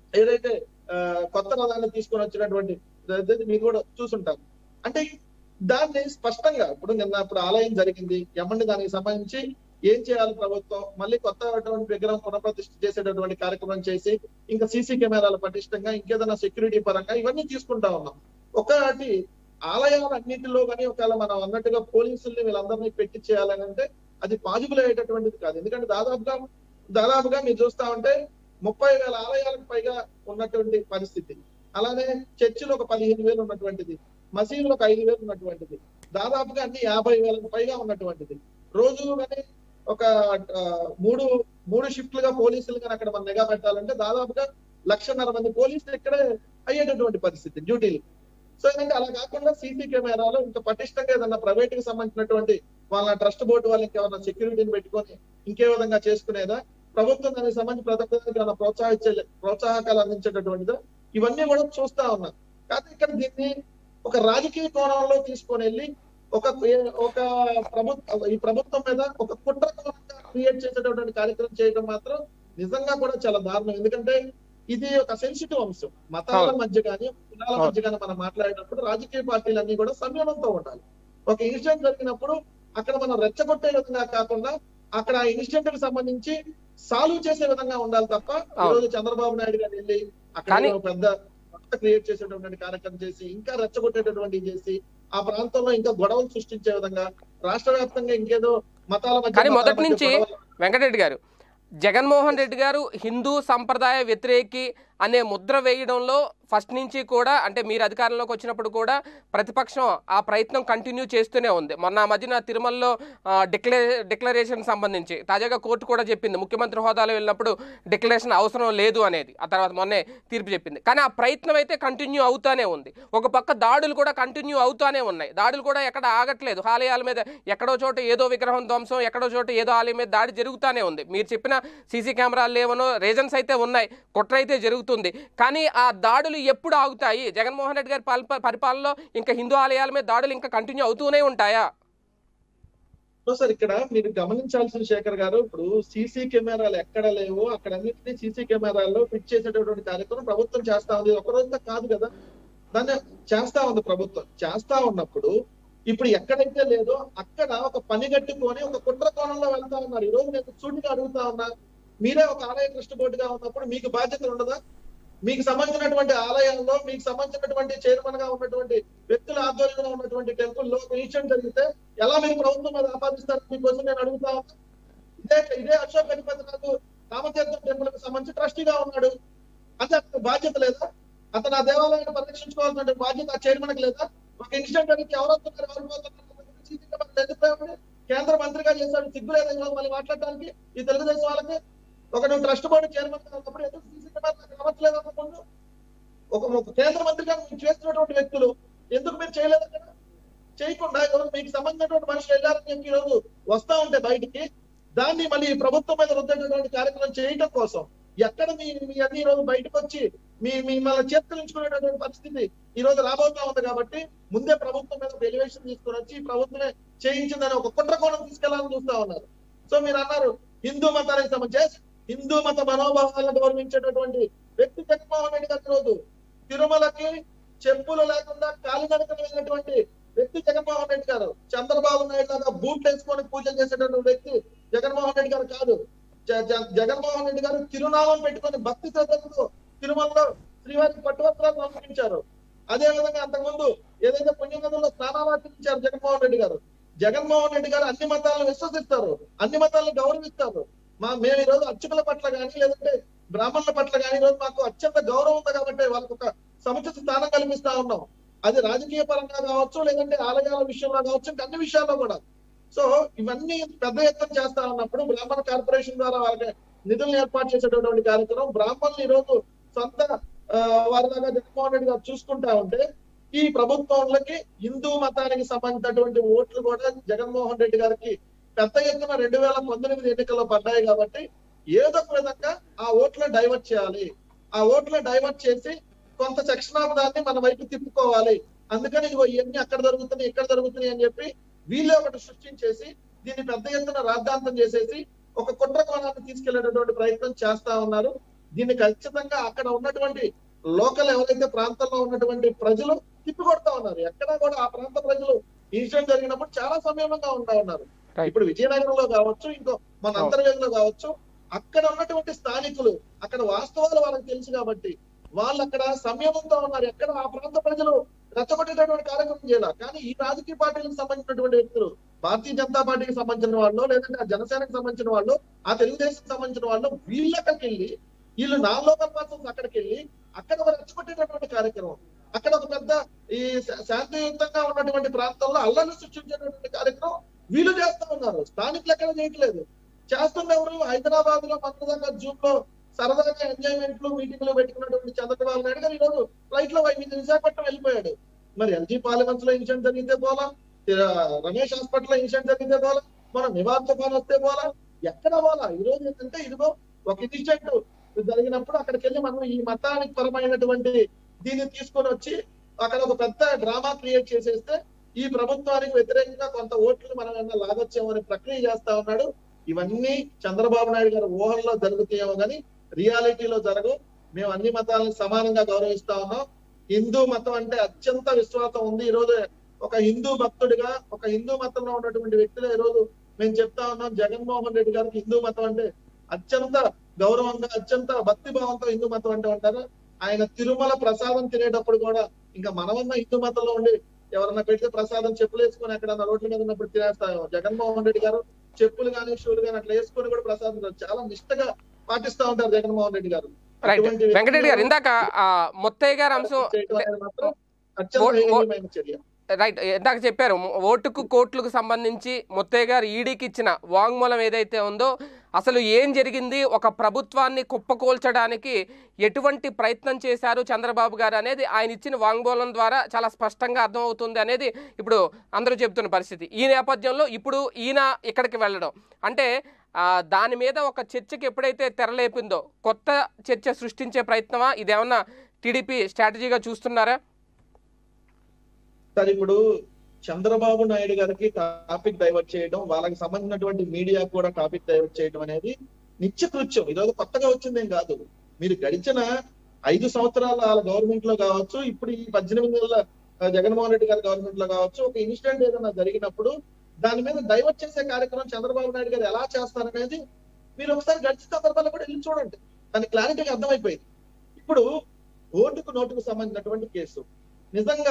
A: ఏదైతే ఆ, కొత్త రథాన్ని తీసుకొని వచ్చినటువంటి అదైతే మీరు కూడా చూసుంటారు అంటే దాన్ని స్పష్టంగా ఇప్పుడు నిన్న ఇప్పుడు ఆలయం జరిగింది ఎమ్మండి దానికి సంబంధించి ఏం చేయాలి ప్రభుత్వం మళ్ళీ కొత్త విగ్రహం పునఃప్రతిష్ఠ చేసేటటువంటి కార్యక్రమం చేసి ఇంకా సీసీ కెమెరాలు పటిష్టంగా ఇంకేదైనా సెక్యూరిటీ పరంగా ఇవన్నీ తీసుకుంటా ఉన్నాం ఒకటి ఆలయాలు అన్నింటిలో కానీ ఒకవేళ మనం అన్నట్టుగా పోలీసుల్ని వీళ్ళందరినీ పెట్టి చేయాలని అంటే అది పాజిబుల్ అయ్యేటటువంటిది కాదు ఎందుకంటే దాదాపుగా దాదాపుగా మీరు చూస్తా ఉంటే ముప్పై వేల ఆలయాలకు పైగా ఉన్నటువంటి పరిస్థితి అలానే చర్చిలో ఒక పదిహేను వేలు ఉన్నటువంటిది మసీదులో ఒక ఐదు వేలు ఉన్నటువంటిది దాదాపుగా అన్ని యాభై వేలకు పైగా ఉన్నటువంటిది రోజు కానీ ఒక ఆ, మూడు మూడు షిఫ్ట్లుగా పోలీసులు కానీ అక్కడ మనం నిఘా పెట్టాలంటే దాదాపుగా లక్షన్నర మంది పోలీసులు ఇక్కడే అయ్యేటటువంటి పరిస్థితి డ్యూటీలు సో ఏంటంటే అలా కాకుండా సీసీ కెమెరాలు ఇంకా పటిష్టంగా ఏదన్నా ప్రైవేట్ కి సంబంధించినటువంటి వాళ్ళ ట్రస్ట్ బోర్డు వాళ్ళకి ఏమైనా సెక్యూరిటీని పెట్టుకొని ఇంకే విధంగా చేసుకునేదా ప్రభుత్వం దానికి సంబంధించి ప్రతి ఒక్కరికి ఏమైనా ప్రోత్సహించే ప్రోత్సాహకాలు అందించేటటువంటిదా ఇవన్నీ కూడా చూస్తా ఉన్నాం కాకపోతే ఇక్కడ దీన్ని ఒక రాజకీయ కోణంలో తీసుకొని వెళ్ళి ఒక ఒక ప్రభుత్వం ఈ ప్రభుత్వం మీద ఒక కుట్ర కోణంగా క్రియేట్ చేసేటటువంటి కార్యక్రమం చేయడం మాత్రం నిజంగా కూడా చాలా దారుణం ఎందుకంటే ఇది ఒక సెన్సిటివ్ అంశం మతాల
B: అవును.
A: మధ్య కానీ కులాల
B: అవును.
A: మధ్య కానీ మనం మాట్లాడేటప్పుడు రాజకీయ పార్టీలన్నీ కూడా సంయమనంతో ఉండాలి ఒక ఇన్సిడెంట్ జరిగినప్పుడు అక్కడ మనం రెచ్చగొట్టే విధంగా కాకుండా అక్కడ ఆ ఇన్సిడెంట్ కి సంబంధించి సాల్వ్ చేసే విధంగా ఉండాలి తప్ప ఈ
B: అవును.
A: రోజు చంద్రబాబు నాయుడు గారు వెళ్ళి అక్కడ
B: కానీ-
A: ఏదో పెద్ద క్రియేట్ చేసేటటువంటి కార్యక్రమం చేసి ఇంకా రెచ్చగొట్టేటటువంటి చేసి ఆ ప్రాంతంలో ఇంకా గొడవలు సృష్టించే విధంగా రాష్ట్ర వ్యాప్తంగా ఇంకేదో మతాల మధ్య
B: కానీ
A: మతాల
B: మొదటి
A: మధ్య
B: నుంచి
A: గొడవలు-
B: వెంకటరెడ్డి గారు జగన్మోహన్ రెడ్డి గారు హిందూ సంప్రదాయ వ్యతిరేకి అనే ముద్ర వేయడంలో ఫస్ట్ నుంచి కూడా అంటే మీరు అధికారంలోకి వచ్చినప్పుడు కూడా ప్రతిపక్షం ఆ ప్రయత్నం కంటిన్యూ చేస్తూనే ఉంది మొన్న ఆ మధ్యన తిరుమలలో డిక్లే డిక్లరేషన్ సంబంధించి తాజాగా కోర్టు కూడా చెప్పింది ముఖ్యమంత్రి హోదాలో వెళ్ళినప్పుడు డిక్లరేషన్ అవసరం లేదు అనేది ఆ తర్వాత మొన్నే తీర్పు చెప్పింది కానీ ఆ ప్రయత్నం అయితే కంటిన్యూ అవుతానే ఉంది ఒక పక్క దాడులు కూడా కంటిన్యూ అవుతానే ఉన్నాయి దాడులు కూడా ఎక్కడ ఆగట్లేదు ఆలయాల మీద ఎక్కడో చోట ఏదో విగ్రహం ధ్వంసం ఎక్కడో చోట ఏదో ఆలయం మీద దాడి జరుగుతూనే ఉంది మీరు చెప్పిన సీసీ కెమెరాలు లేవనో రీజన్స్ అయితే ఉన్నాయి కుట్ర అయితే జరుగుతుంది కానీ ఆ దాడులు ఎప్పుడు ఆగుతాయి జగన్మోహన్ రెడ్డి గారి పాల- పరిపాలనలో ఇంకా హిందూ ఆలయాల మీద దాడులు ఇంకా కంటిన్యూ అవుతూనే ఉంటాయా
A: సో సార్ ఇక్కడ మీరు గమనించాల్సిన శేఖర్ గారు ఇప్పుడు సీసీ కెమెరాలు ఎక్కడ లేవో అక్కడ అన్నింటినీ సీసీ కెమెరాల్లో ఫిట్ చేసేటటువంటి కార్యక్రమం ప్రభుత్వం చేస్తా ఉంది ఒక రోజుతో కాదు కదా దాన్ని చేస్తా ఉంది ప్రభుత్వం చేస్తా ఉన్నప్పుడు ఇప్పుడు ఎక్కడైతే లేదో అక్కడ ఒక పని కట్టుకొని ఒక కుట్ర కోణంలో వెళ్తా ఉన్నారు ఈ రోజు నేను సూటిగా అడుగుతా ఉన్నా మీరే ఒక ఆలయ ట్రస్ట్ బోర్డుగా ఉన్నప్పుడు మీకు బాధ్యత ఉండదా మీకు సంబంధించినటువంటి ఆలయాల్లో మీకు సంబంధించినటువంటి చైర్మన్ గా ఉన్నటువంటి వ్యక్తుల ఆధ్వర్యంలో ఉన్నటువంటి టెంపుల్ లో ఇన్సిడెంట్ జరిగితే ఎలా మీరు ప్రభుత్వం మీద ఆపాదిస్తారు మీకోసం నేను అడుగుతా ఉన్నా ఇదే ఇదే అశోక్ గణపతి నాకు రామతీర్థం టెంపుల్ కి సంబంధించి ట్రస్టీగా ఉన్నాడు అంటే అతనికి బాధ్యత లేదా అతను ఆ దేవాలయాన్ని పరిరక్షించుకోవాల్సిన బాధ్యత ఆ చైర్మన్ కి లేదా ఒక ఇన్సిడెంట్ జరిగితే ఎవరు వస్తున్నారు ఎవరు పోతున్నారు సీసీ కెమెరాలు ఎందుకు లేవండి? కేంద్ర మంత్రిగా చేశాడు సిగ్గు లేదు ఈరోజు మళ్ళీ మాట్లాడడానికి ఈ తెలుగుదేశం వాళ్ళకి ఒక నువ్వు ట్రస్ట్ బోర్డు చైర్మన్ గా ఉన్నప్పుడు ఎందుకు సీసీ కెమెరాలు రావట్లేదు అనుకుంటూ ఒక ఒక కేంద్ర మంత్రిగా మీరు చేస్తున్నటువంటి వ్యక్తులు ఎందుకు మీరు చేయలేదు అక్కడ చేయకుండా ఈరోజు మీకు సంబంధించినటువంటి మనుషులు వెళ్ళారని చెప్పి ఈరోజు వస్తా ఉంటే బయటికి దాన్ని మళ్ళీ ఈ ప్రభుత్వం మీద రుద్దేటటువంటి కార్యక్రమం చేయడం కోసం ఎక్కడ మీ మీ అన్ని ఈ రోజు బయటకు వచ్చి మీ మిమ్మల్ని చేతులించుకునేటటువంటి పరిస్థితి ఈ రోజు రాబోతా ఉంది కాబట్టి ముందే ప్రభుత్వం మీద ఎలివేషన్ తీసుకొని వచ్చి ఈ ప్రభుత్వమే చేయించిందని ఒక కుట్ర కోణం తీసుకెళ్లాలని చూస్తా ఉన్నారు సో మీరు అన్నారు హిందూ మతానికి సంబంధించి హిందూ మత మనోభావాలను గౌరవించేటటువంటి వ్యక్తి జగన్మోహన్ రెడ్డి గారి రోజు తిరుమలకి చెప్పులు లేకుండా కాలినడకలు వెళ్ళినటువంటి వ్యక్తి జగన్మోహన్ రెడ్డి గారు చంద్రబాబు నాయుడు లాగా బూట్లు వేసుకొని పూజలు చేసేటటువంటి వ్యక్తి జగన్మోహన్ రెడ్డి గారు కాదు జ- జ- జగన్మోహన్ రెడ్డి గారు తిరునామం పెట్టుకొని భక్తి శ్రద్ధలతో తిరుమలలో శ్రీవారికి పట్టువస్త్రాలు సమర్పించారు అదే విధంగా అంతకుముందు ఏదైతే పుణ్యనదుల్లో స్నానాలు ఆచరించారు జగన్మోహన్ రెడ్డి గారు జగన్మోహన్ రెడ్డి గారు అన్ని మతాలను విశ్వసిస్తారు అన్ని మతాలను గౌరవిస్తారు మా మేము ఈ రోజు అర్చకుల పట్ల కానీ లేదంటే బ్రాహ్మణుల పట్ల కానీ ఈ రోజు మాకు అత్యంత గౌరవం ఉంది కాబట్టి వాళ్ళకి ఒక సముచిత స్థానం కల్పిస్తా ఉన్నాం అది రాజకీయ పరంగా కావచ్చు లేదంటే ఆలయాల విషయంలో కావచ్చు ఇంకా అన్ని విషయాల్లో కూడా సో ఇవన్నీ పెద్ద ఎత్తున చేస్తా ఉన్నప్పుడు బ్రాహ్మణ కార్పొరేషన్ ద్వారా వాళ్ళకి నిధులను ఏర్పాటు చేసేటటువంటి కార్యక్రమం బ్రాహ్మణులు ఈ రోజు సొంత ఆ, వారిలాగా జగన్మోహన్ రెడ్డి గారు చూసుకుంటా ఉంటే ఈ ప్రభుత్వంలోకి హిందూ మతానికి సంబంధించినటువంటి ఓట్లు కూడా జగన్మోహన్ రెడ్డి గారికి పెద్ద ఎత్తున రెండు వేల పంతొమ్మిది ఎన్నికల్లో పడ్డాయి కాబట్టి ఏదో ఒక విధంగా ఆ ఓట్లను డైవర్ట్ చేయాలి ఆ ఓట్లను డైవర్ట్ చేసి కొంత సెక్షన్ ఆఫ్ దాన్ని మన వైపు తిప్పుకోవాలి అందుకని ఇదిగో ఇవన్నీ అక్కడ జరుగుతున్నాయి ఇక్కడ జరుగుతున్నాయి అని చెప్పి వీళ్ళే ఒకటి సృష్టించేసి దీన్ని పెద్ద ఎత్తున రాద్ధాంతం చేసేసి ఒక కుట్ర కోణాన్ని తీసుకెళ్లేటటువంటి ప్రయత్నం చేస్తా ఉన్నారు దీన్ని ఖచ్చితంగా అక్కడ ఉన్నటువంటి లోకల్ ఎవరైతే ప్రాంతంలో ఉన్నటువంటి ప్రజలు తిప్పికొడతా ఉన్నారు ఎక్కడా కూడా ఆ ప్రాంత ప్రజలు ఇన్సిడెంట్ జరిగినప్పుడు చాలా సంయమంగా ఉంటా ఉన్నారు
B: Right.
A: ఇప్పుడు విజయనగరంలో కావచ్చు ఇంకో మన
B: Oh.
A: అంతర్వేదిలో కావచ్చు అక్కడ ఉన్నటువంటి స్థానికులు అక్కడ వాస్తవాలు వాళ్ళకి తెలుసు కాబట్టి వాళ్ళు అక్కడ సంయమంతో ఉన్నారు ఎక్కడ ఆ ప్రాంత ప్రజలు రెచ్చగొట్టేటటువంటి కార్యక్రమం చేయాలి కానీ ఈ రాజకీయ పార్టీలకు సంబంధించినటువంటి వ్యక్తులు భారతీయ జనతా పార్టీకి సంబంధించిన వాళ్ళు లేదంటే ఆ జనసేనకి సంబంధించిన వాళ్ళు ఆ తెలుగుదేశం సంబంధించిన వాళ్ళు వీళ్ళ అక్కడికి వెళ్ళి వీళ్ళు నా లోకల్ పర్సన్స్ అక్కడికి వెళ్ళి అక్కడ ఒక రెచ్చగొట్టేటటువంటి కార్యక్రమం అక్కడ ఒక పెద్ద ఈ శా- శాంతియుతంగా ఉన్నటువంటి ప్రాంతంలో అల్లర్లు సృష్టించేటటువంటి కార్యక్రమం వీళ్ళు చేస్తా ఉన్నారు స్థానికులు ఎక్కడ చేయట్లేదు చేస్తున్న ఎవరు హైదరాబాద్ లో మంత్రిదాకా జూమ్ లో సరదాగా ఎంజాయ్మెంట్లు మీటింగ్లు పెట్టుకున్నటువంటి చంద్రబాబు నాయుడు గారు ఈరోజు ఫ్లైట్ లో వై- విశాఖపట్నం వెళ్ళిపోయాడు మరి ఎల్జీ పార్లమెంట్స్ లో ఇన్సిడెంట్ జరిగితే పోలా తిర- రమేష్ హాస్పిటల్ లో ఇన్సిడెంట్ జరిగితే పోలా మన నివార్ తుఫాన్ వస్తే పోలా ఎక్కడ పోలా ఈ రోజు ఏంటంటే ఇదిగో ఒక ఇన్సిడెంట్ జరిగినప్పుడు అక్కడికి వెళ్ళి మనం ఈ మతానికి పరమైనటువంటి దీన్ని తీసుకొని వచ్చి అక్కడ ఒక పెద్ద డ్రామా క్రియేట్ చేసేస్తే ఈ ప్రభుత్వానికి వ్యతిరేకంగా కొంత ఓట్లు మనం ఏమన్నా లాగొచ్చేమో అనే ప్రక్రియ చేస్తా ఉన్నాడు ఇవన్నీ చంద్రబాబు నాయుడు గారి ఊహల్లో జరుగుతాయేమో కానీ రియాలిటీలో జరగవు మేము అన్ని మతాలను సమానంగా గౌరవిస్తా ఉన్నాం హిందూ మతం అంటే అత్యంత విశ్వాసం ఉంది ఈ రోజు ఒక హిందూ భక్తుడిగా ఒక హిందూ మతంలో ఉన్నటువంటి వ్యక్తులు ఈ రోజు మేము చెప్తా ఉన్నాం జగన్మోహన్ రెడ్డి గారికి హిందూ మతం అంటే అత్యంత గౌరవంగా అత్యంత భక్తి భావంతో హిందూ మతం అంటే ఉంటారు ఆయన తిరుమల ప్రసాదం తినేటప్పుడు కూడా ఇంకా మనమన్న హిందూ మతంలో ఉండి ఎవరన్నా పెడితే ప్రసాదం చెప్పులు వేసుకొని ఎక్కడన్నా రోడ్ల మీద ఉన్నప్పుడు తినేస్తాం జగన్మోహన్ రెడ్డి గారు చెప్పులు కానీ షూలు కానీ అట్లా వేసుకొని కూడా ప్రసాదం తింటారు. చాలా నిష్టగా పాటిస్తా ఉంటారు జగన్మోహన్ రెడ్డి గారు
B: రైట్
A: అటువంటి వ్యక్తులు
B: వెంకటరెడ్డి గారు ఇందాక ఆ, ముత్తయ్య గారు అంశం
A: చేయడం అనేది మాత్రం అత్యంత
B: ఓ- ఓ-
A: హేయమైన చర్య
B: రైట్ ఇందాక చెప్పారు ఓటుకు కోట్లకు సంబంధించి ముత్తయ్య గారు ఈడీకి ఇచ్చిన వాంగ్మూలం ఏదైతే ఉందో అసలు ఏం జరిగింది ఒక ప్రభుత్వాన్ని కుప్పకూల్చడానికి ఎటువంటి ప్రయత్నం చేశారు చంద్రబాబు గారు అనేది ఆయన ఇచ్చిన వాంగ్మూలం ద్వారా చాలా స్పష్టంగా అర్థమవుతుంది అనేది ఇప్పుడు అందరూ చెబుతున్న పరిస్థితి ఈ నేపథ్యంలో ఇప్పుడు ఈయన ఇక్కడికి వెళ్ళడం అంటే ఆ, దాని మీద ఒక చర్చకి ఎప్పుడైతే తెరలేపిందో కొత్త చర్చ సృష్టించే ప్రయత్నమా ఇదేమన్నా టీడీపీ స్ట్రాటజీగా చూస్తున్నారా
A: సార్ ఇప్పుడు చంద్రబాబు నాయుడు గారికి టాపిక్ డైవర్ట్ చేయడం వాళ్ళకి సంబంధించినటువంటి మీడియా కూడా టాపిక్ డైవర్ట్ చేయడం అనేది నిత్యకృత్యం ఈరోజు కొత్తగా వచ్చిందేం కాదు మీరు గడిచిన ఐదు సంవత్సరాల వాళ్ళ గవర్నమెంట్ లో కావచ్చు ఇప్పుడు ఈ పద్దెనిమిది నెలల ఆ, జగన్మోహన్ రెడ్డి గారి గవర్నమెంట్ లో కావచ్చు ఒక ఇన్సిడెంట్ ఏదైనా జరిగినప్పుడు దాని మీద డైవర్ట్ చేసే కార్యక్రమం చంద్రబాబు నాయుడు గారు ఎలా చేస్తారనేది మీరు ఒకసారి గడిచిన సందర్భాల్లో కూడా వెళ్ళి చూడండి దాని క్లారిటీగా అర్థమైపోయింది ఇప్పుడు ఓటుకు నోటుకు సంబంధించినటువంటి కేసు నిజంగా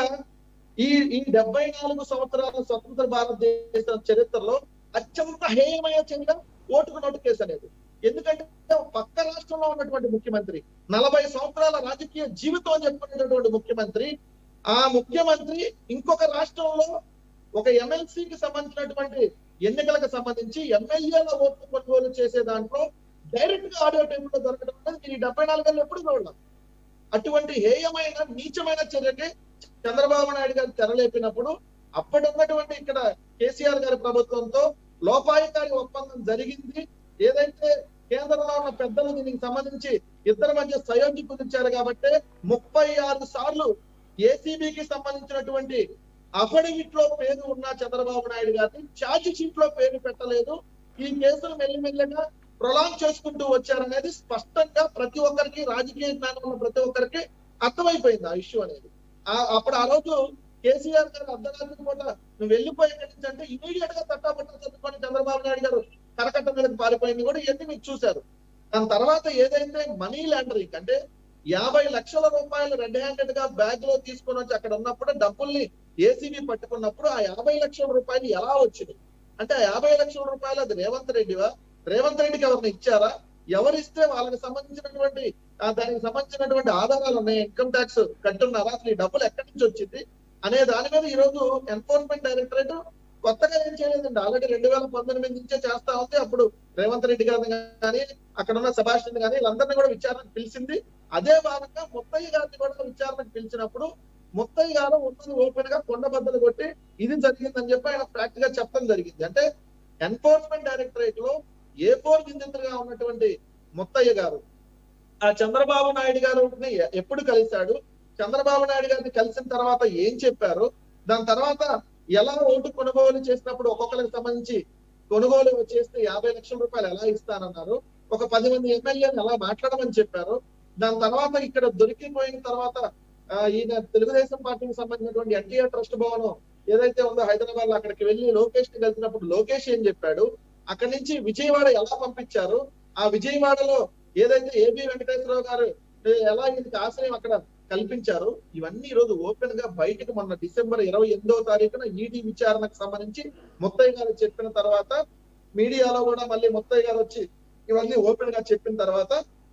A: ఈ ఈ డెబ్బై నాలుగు సంవత్సరాల స్వతంత్ర భారతదేశ చరిత్రలో అత్యంత హేయమైన చర్య ఓటుకు నోటు కేసు అనేది ఎందుకంటే పక్క రాష్ట్రంలో ఉన్నటువంటి ముఖ్యమంత్రి నలభై సంవత్సరాల రాజకీయ జీవితం అని చెప్పుకునేటటువంటి ముఖ్యమంత్రి ఆ ముఖ్యమంత్రి ఇంకొక రాష్ట్రంలో ఒక ఎమ్మెల్సీకి సంబంధించినటువంటి ఎన్నికలకు సంబంధించి ఎమ్మెల్యేల ఓట్లు కొనుగోలు చేసే దాంట్లో డైరెక్ట్ గా ఆడియో టేబుల్ లో దొరకడం అనేది మీరు ఈ డెబ్బై నాలుగేళ్ళు ఎప్పుడు చూడలేదు అటువంటి హేయమైన నీచమైన చర్యకి చంద్రబాబు నాయుడు గారు తెరలేపినప్పుడు అప్పటి ఉన్నటువంటి ఇక్కడ కేసీఆర్ గారి ప్రభుత్వంతో లోపాయికారి ఒప్పందం జరిగింది ఏదైతే కేంద్రంలో ఉన్న పెద్దలు దీనికి సంబంధించి ఇద్దరి మధ్య సయోధ్య కుదిర్చారు కాబట్టి ముప్పై ఆరు సార్లు ఏసీబీకి సంబంధించినటువంటి అఫిడవిట్ లో పేరు ఉన్న చంద్రబాబు నాయుడు గారిని ఛార్జ్ షీట్ లో పేరు పెట్టలేదు ఈ కేసులు మెల్లిమెల్లగా ప్రొలాంగ్ చేసుకుంటూ వచ్చారనేది స్పష్టంగా ప్రతి ఒక్కరికి రాజకీయ జ్ఞానం ఉన్న ప్రతి ఒక్కరికి అర్థమైపోయింది ఆ ఇష్యూ అనేది ఆ అప్పుడు ఆ రోజు కేసీఆర్ గారు అర్ధరాత్రి పూట నువ్వు వెళ్ళిపోయి ఎక్కడి నుంచి అంటే ఇమీడియట్ గా తట్టాపట్ట చదువుకొని చంద్రబాబు నాయుడు గారు కరకట్ట మీదకి పారిపోయింది కూడా ఇవన్నీ మీరు చూశారు దాని తర్వాత ఏదైతే మనీ లాండరింగ్ అంటే యాభై లక్షల రూపాయలు రెడ్ హ్యాండెడ్ గా బ్యాగ్ లో తీసుకొని వచ్చి అక్కడ ఉన్నప్పుడు డబ్బుల్ని ఏసీబీ పట్టుకున్నప్పుడు ఆ యాభై లక్షల రూపాయలు ఎలా వచ్చింది అంటే ఆ యాభై లక్షల రూపాయలు అది రేవంత్ రెడ్డివా రేవంత్ రెడ్డికి ఎవరిని ఇచ్చారా ఎవరిస్తే వాళ్ళకి సంబంధించినటువంటి ఆ దానికి సంబంధించినటువంటి ఆధారాలు ఉన్నాయి ఇన్కమ్ ట్యాక్స్ కట్టున్నారా అసలు ఈ డబ్బులు ఎక్కడి నుంచి వచ్చింది అనే దాని మీద ఈ రోజు ఎన్ఫోర్స్మెంట్ డైరెక్టరేట్ కొత్తగా ఏం చేయలేదండి ఆల్రెడీ రెండు వేల పంతొమ్మిది నుంచే చేస్తా ఉంది అప్పుడు రేవంత్ రెడ్డి గారిని కానీ అక్కడ ఉన్న సెబాస్టిన్ కానీ వీళ్ళందరినీ కూడా విచారణకు పిలిచింది అదే భాగంగా ముత్తయ్య గారిని కూడా విచారణకు పిలిచినప్పుడు ముత్తయ్య గారు ఉన్నది ఓపెన్ గా కొండ బద్దలు కొట్టి ఇది జరిగిందని చెప్పి ఆయన ఫ్యాక్ట్ గా చెప్పడం జరిగింది అంటే ఎన్ఫోర్స్మెంట్ డైరెక్టరేట్ లో ఏ ఫోర్ నిందితులుగా ఉన్నటువంటి ముత్తయ్య గారు ఆ చంద్రబాబు నాయుడు గారిని ఎప్పుడు కలిశాడు చంద్రబాబు నాయుడు గారిని కలిసిన తర్వాత ఏం చెప్పారు దాని తర్వాత ఎలా ఓటు కొనుగోలు చేసినప్పుడు ఒక్కొక్కరికి సంబంధించి కొనుగోలు చేస్తే యాభై లక్షల రూపాయలు ఎలా ఇస్తానన్నారు ఒక పది మంది ఎమ్మెల్యేలు అలా మాట్లాడమని చెప్పారు దాని తర్వాత ఇక్కడ దొరికిపోయిన తర్వాత ఆ, ఈయన తెలుగుదేశం పార్టీకి సంబంధించినటువంటి ఎన్టీఆర్ ట్రస్ట్ భవనం ఏదైతే ఉందో హైదరాబాద్ లో అక్కడికి వెళ్ళి లోకేష్ ని కలిసినప్పుడు లోకేష్ ఏం చెప్పాడు అక్కడి నుంచి విజయవాడ ఎలా పంపించారు ఆ విజయవాడలో ఏదైతే ఏబి వెంకటేశ్వరరావు గారు ఏ, ఎలా ఈయనకి ఆశ్రయం అక్కడ కల్పించారు ఇవన్నీ ఈ రోజు ఓపెన్ గా బయటకు మొన్న డిసెంబర్ ఇరవై ఎనిమిదవ తారీఖున ఈడీ విచారణకు సంబంధించి ముత్తయ్య గారు చెప్పిన తర్వాత మీడియాలో కూడా మళ్ళీ ముత్తయ్య గారు వచ్చి ఇవన్నీ ఓపెన్ గా చెప్పిన తర్వాత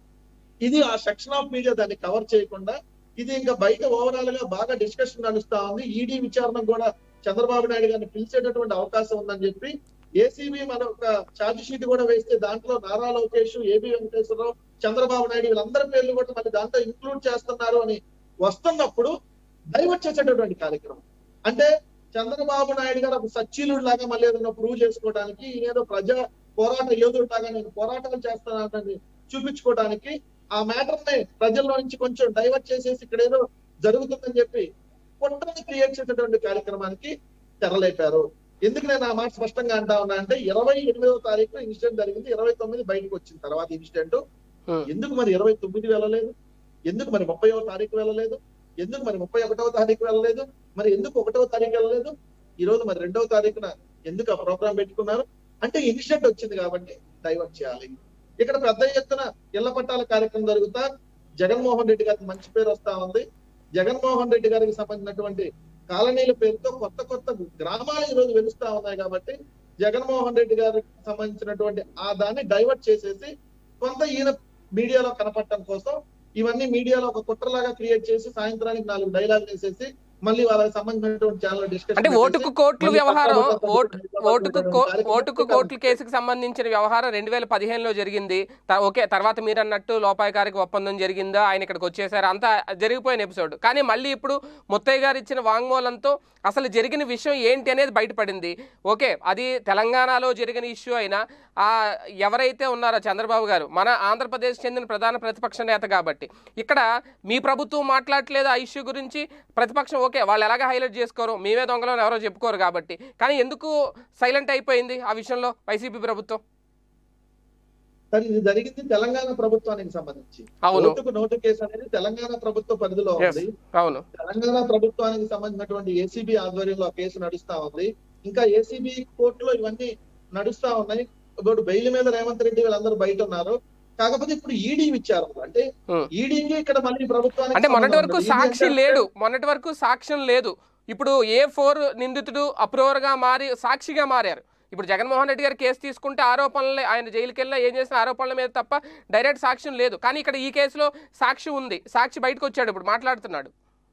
A: ఇది ఆ సెక్షన్ ఆఫ్ మీడియా దాన్ని కవర్ చేయకుండా ఇది ఇంకా బయట ఓవరాల్ గా బాగా డిస్కషన్ నడుస్తా ఉంది ఈడీ విచారణ కూడా చంద్రబాబు నాయుడు గారిని పిలిచేటటువంటి అవకాశం ఉందని చెప్పి ఏసీబీ మన ఒక ఛార్జ్ షీట్ కూడా వేస్తే దాంట్లో నారా లోకేష్ ఏబి వెంకటేశ్వరరావు చంద్రబాబు నాయుడు వీళ్ళందరి పేర్లు కూడా మళ్ళీ దాంట్లో ఇంక్లూడ్ చేస్తున్నారు అని వస్తున్నప్పుడు డైవర్ట్ చేసేటటువంటి కార్యక్రమం అంటే చంద్రబాబు నాయుడు గారు ఒక సచ్చీలుడు లాగా మళ్ళీ ఏదైనా ప్రూవ్ చేసుకోవడానికి ఈయన ఏదో ప్రజా పోరాట యోధుడు లాగా నేను పోరాటాలు చేస్తానని చూపించుకోవడానికి ఆ మ్యాటర్ ని ప్రజల్లో నుంచి కొంచెం డైవర్ట్ చేసేసి ఇక్కడ ఏదో జరుగుతుందని చెప్పి కుట్రని క్రియేట్ చేసేటువంటి కార్యక్రమానికి తెరలేపారు ఎందుకు నేను ఆ మాట స్పష్టంగా అంటా ఉన్నా అంటే ఇరవై ఎనిమిదవ తారీఖు ఇన్సిడెంట్ జరిగింది ఇరవై తొమ్మిది బయటకు వచ్చిన తర్వాత ఇన్సిడెంట్
B: ఉమ్,
A: ఎందుకు మరి ఇరవై తొమ్మిది వెళ్ళలేదు ఎందుకు మరి ముప్పైవ తారీఖు వెళ్ళలేదు ఎందుకు మరి ముప్పై ఒకటవ తారీఖు వెళ్ళలేదు మరి ఎందుకు ఒకటవ తారీఖు వెళ్ళలేదు ఈ రోజు మరి రెండవ తారీఖున ఎందుకు ఆ ప్రోగ్రామ్ పెట్టుకున్నారు అంటే ఇన్సిడెంట్ వచ్చింది కాబట్టి డైవర్ట్ చేయాలి ఇక్కడ పెద్ద ఎత్తున ఇళ్ల పట్టాల కార్యక్రమం జరుగుతా జగన్మోహన్ రెడ్డి గారికి మంచి పేరు వస్తా ఉంది జగన్మోహన్ రెడ్డి గారికి సంబంధించినటువంటి కాలనీల పేరుతో కొత్త కొత్త గ్రామాలు ఈ రోజు వెలుస్తా ఉన్నాయి కాబట్టి జగన్మోహన్ రెడ్డి గారికి సంబంధించినటువంటి ఆ దాన్ని డైవర్ట్ చేసేసి కొంత ఈయన మీడియాలో కనపడటం కోసం ఇవన్నీ మీడియాలో ఒక కుట్రలాగా క్రియేట్ చేసి సాయంత్రానికి నాలుగు డైలాగ్ వేసేసి మళ్ళీ వాళ్ళకి సంబంధించినటువంటి ఛానల్ డిస్కషన్
B: అంటే ఓటుకు కోట్లు వ్యవహారం ఓటు ఓటుకు కో- ఓటుకు కోట్ల కేసుకు సంబంధించిన వ్యవహారం రెండు వేల పదిహేనులో జరిగింది త- ఓకే తర్వాత మీరు అన్నట్టు లోపాయకారికి ఒప్పందం జరిగిందా ఆయన ఇక్కడికి వచ్చేసారు అంతా జరిగిపోయిన ఎపిసోడ్ కానీ మళ్ళీ ఇప్పుడు ముత్తయ్య గారు ఇచ్చిన వాంగ్మూలంతో అసలు జరిగిన విషయం ఏంటి అనేది బయటపడింది ఓకే అది తెలంగాణలో జరిగిన ఇష్యూ అయినా ఆ ఎవరైతే ఉన్నారో చంద్రబాబు గారు మన ఆంధ్రప్రదేశ్ చెందిన ప్రధాన ప్రతిపక్ష నేత కాబట్టి ఇక్కడ మీ ప్రభుత్వం మాట్లాడట్లేదు ఆ ఇష్యూ గురించి ప్రతిపక్షం ఓకే వాళ్ళు ఎలాగ హైలైట్ చేసుకోరు మేమే దొంగలో ఎవరో చెప్పుకోరు కాబట్టి కానీ ఎందుకు సైలెంట్ అయిపోయింది ఆ విషయంలో వైసీపీ ప్రభుత్వం
A: సరే ఇది జరిగింది తెలంగాణ ప్రభుత్వానికి సంబంధించి
B: అవును
A: ఓటుకు నోటు కేసు అనేది తెలంగాణ ప్రభుత్వ పరిధిలో
B: Yes.
A: ఉంది
B: అవును
A: తెలంగాణ ప్రభుత్వానికి సంబంధించినటువంటి ఏసీబీ ఆధ్వర్యంలో ఆ కేసు నడుస్తా ఉంది ఇంకా ఏసీబీ కోర్టులో ఇవన్నీ నడుస్తా ఉన్నాయి ఇప్పుడు బెయిల్ మీద రేవంత్ రెడ్డి వీళ్ళందరూ బయట ఉన్నారు కాకపోతే ఇప్పుడు ఈడీ విచారణ అంటే
B: Hmm.
A: ఈడీకి ఇక్కడ మళ్ళీ ప్రభుత్వానికి
B: అంటే మొన్నటి
A: సంబంధం
B: వరకు
A: ఉండదు. ED
B: సాక్షి
A: అంటే
B: లేడు మొన్నటి వరకు సాక్ష్యం లేదు ఇప్పుడు ఏ ఫోర్ నిందితుడు అప్రూవర్ గా మారి సాక్షిగా మారారు ఇప్పుడు జగన్మోహన్ రెడ్డి గారు కేసు తీసుకుంటే ఆరోపణలే ఆయన జైలుకి వెళ్ళినా ఏం చేసిన ఆరోపణల మీద తప్ప డైరెక్ట్ సాక్ష్యం లేదు కానీ ఇక్కడ ఈ కేసులో సాక్షి ఉంది సాక్షి బయటకు వచ్చాడు ఇప్పుడు మాట్లాడుతున్నాడు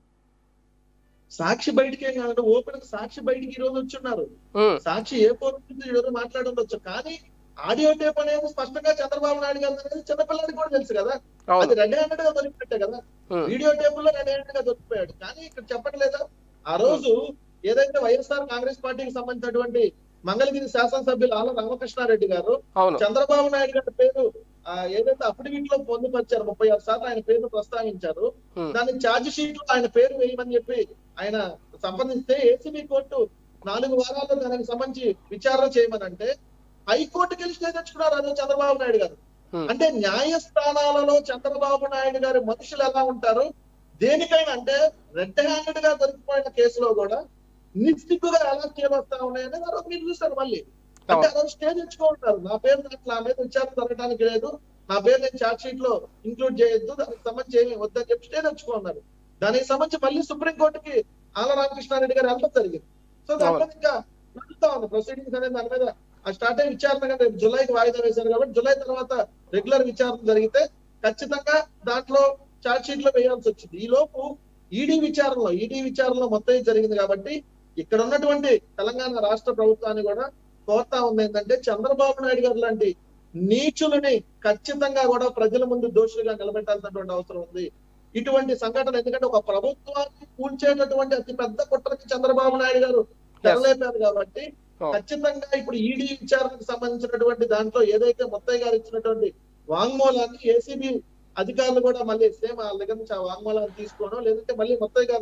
A: సాక్షి బయటికి ఏం కాదు ఓపెన్ సాక్షి బయటికి ఈ రోజు వచ్చున్నారు
B: ఉమ్,
A: సాక్షి ఏ పోతుంది ఈ రోజు మాట్లాడుండొచ్చు కానీ ఆడియో టేప్ అనేది స్పష్టంగా చంద్రబాబు నాయుడు గారు అనేది చిన్నపిల్లడికి కూడా తెలుసు కదా అది
B: అవును
A: రెడీ హ్యాండెడ్ గా దొరికినట్టే కదా
B: ఉమ్,
A: వీడియో టేబుల్ లో రెడీ హ్యాండెడ్ గా దొరికిపోయాడు కానీ ఇక్కడ చెప్పట్లేదా ఆ రోజు ఏదైతే వైఎస్ఆర్ కాంగ్రెస్ పార్టీకి సంబంధించినటువంటి మంగళగిరి శాసనసభ్యులు ఆల రామకృష్ణారెడ్డి గారు
B: అవును
A: చంద్రబాబు నాయుడు గారి పేరు ఆ, ఏదైతే అఫిడవిట్ లో పొందుపరిచారు ముప్పై ఆరు శాతం ఆయన పేరు ప్రస్తావించారు
B: ఉమ్,
A: దాని ఛార్జ్ షీట్ లో ఆయన పేరు వేయమని చెప్పి ఆయన సంబంధిస్తే ఏసీబీ కోర్టు నాలుగు వారాల్లో దానికి సంబంధించి విచారణ చేయమని అంటే హైకోర్టుకి వెళ్ళి స్టే తెచ్చుకున్నారు అదే చంద్రబాబు నాయుడు గారు
B: ఉమ్,
A: అంటే న్యాయస్థానాలలో చంద్రబాబు నాయుడు గారి మనుషులు ఎలా ఉంటారు దేనికైనా అంటే రెడ్ హ్యాండెడ్ గా దొరికిపోయిన కేసులో కూడా నిస్తిగ్గుగా ఎలా స్టే వస్తా ఉన్నాయని ఆ రోజు మీరు చూస్తారు మళ్ళీ అంటే ఆ రోజు స్టే తెచ్చుకుంటారు నా పేరు దాంట్లో నా మీద విచారణ జరగడానికి లేదు నా పేరు నేను చార్జ్ షీట్ లో ఇంక్లూడ్ చేయొద్దు దానికి సంబంధించి ఏమి వద్దని చెప్పి స్టే తెచ్చుకున్నారు దానికి సంబంధించి మళ్ళీ సుప్రీంకోర్టుకి ఆల రామకృష్ణారెడ్డి గారు వెళ్ళడం జరిగింది సో దాని మీద ఇంకా నడుస్తా ఉంది ప్రొసీడింగ్స్ అనేది దాని మీద ఆ స్టార్ట్ అయ్యే విచారణ కానీ రేపు జూలైకి వాయిదా వేశారు కాబట్టి జూలై తర్వాత రెగ్యులర్ విచారణ జరిగితే ఖచ్చితంగా దాంట్లో చార్జ్ షీట్ లో వేయాల్సి వచ్చింది ఈ లోపు ఈడీ విచారణలో ఈడీ విచారణలో మొత్తం ఇది జరిగింది కాబట్టి ఇక్కడ ఉన్నటువంటి తెలంగాణ రాష్ట్ర ప్రభుత్వాన్ని కూడా కోరుతా ఉంది ఏంటంటే చంద్రబాబు నాయుడు గారు లాంటి నీచులని ఖచ్చితంగా కూడా ప్రజల ముందు దోషులుగా నిలబెట్టాల్సినటువంటి అవసరం ఉంది ఇటువంటి సంఘటన ఎందుకంటే ఒక ప్రభుత్వాన్ని కూల్చేటటువంటి అతి పెద్ద కుట్రకి చంద్రబాబు నాయుడు గారు తెరలేపారు కాబట్టి
B: Oh.
A: ఖచ్చితంగా ఇప్పుడు ఈడీ విచారణకు సంబంధించినటువంటి దాంట్లో ఏదైతే ముత్తయ్య గారు ఇచ్చినటువంటి వాంగ్మూలాన్ని ఏసీబీ అధికారులు కూడా మళ్ళీ సేమ్ వాళ్ళ దగ్గర నుంచి ఆ వాంగ్మూలాన్ని తీసుకోవడం లేదంటే మళ్ళీ ముత్తయ్య గారిని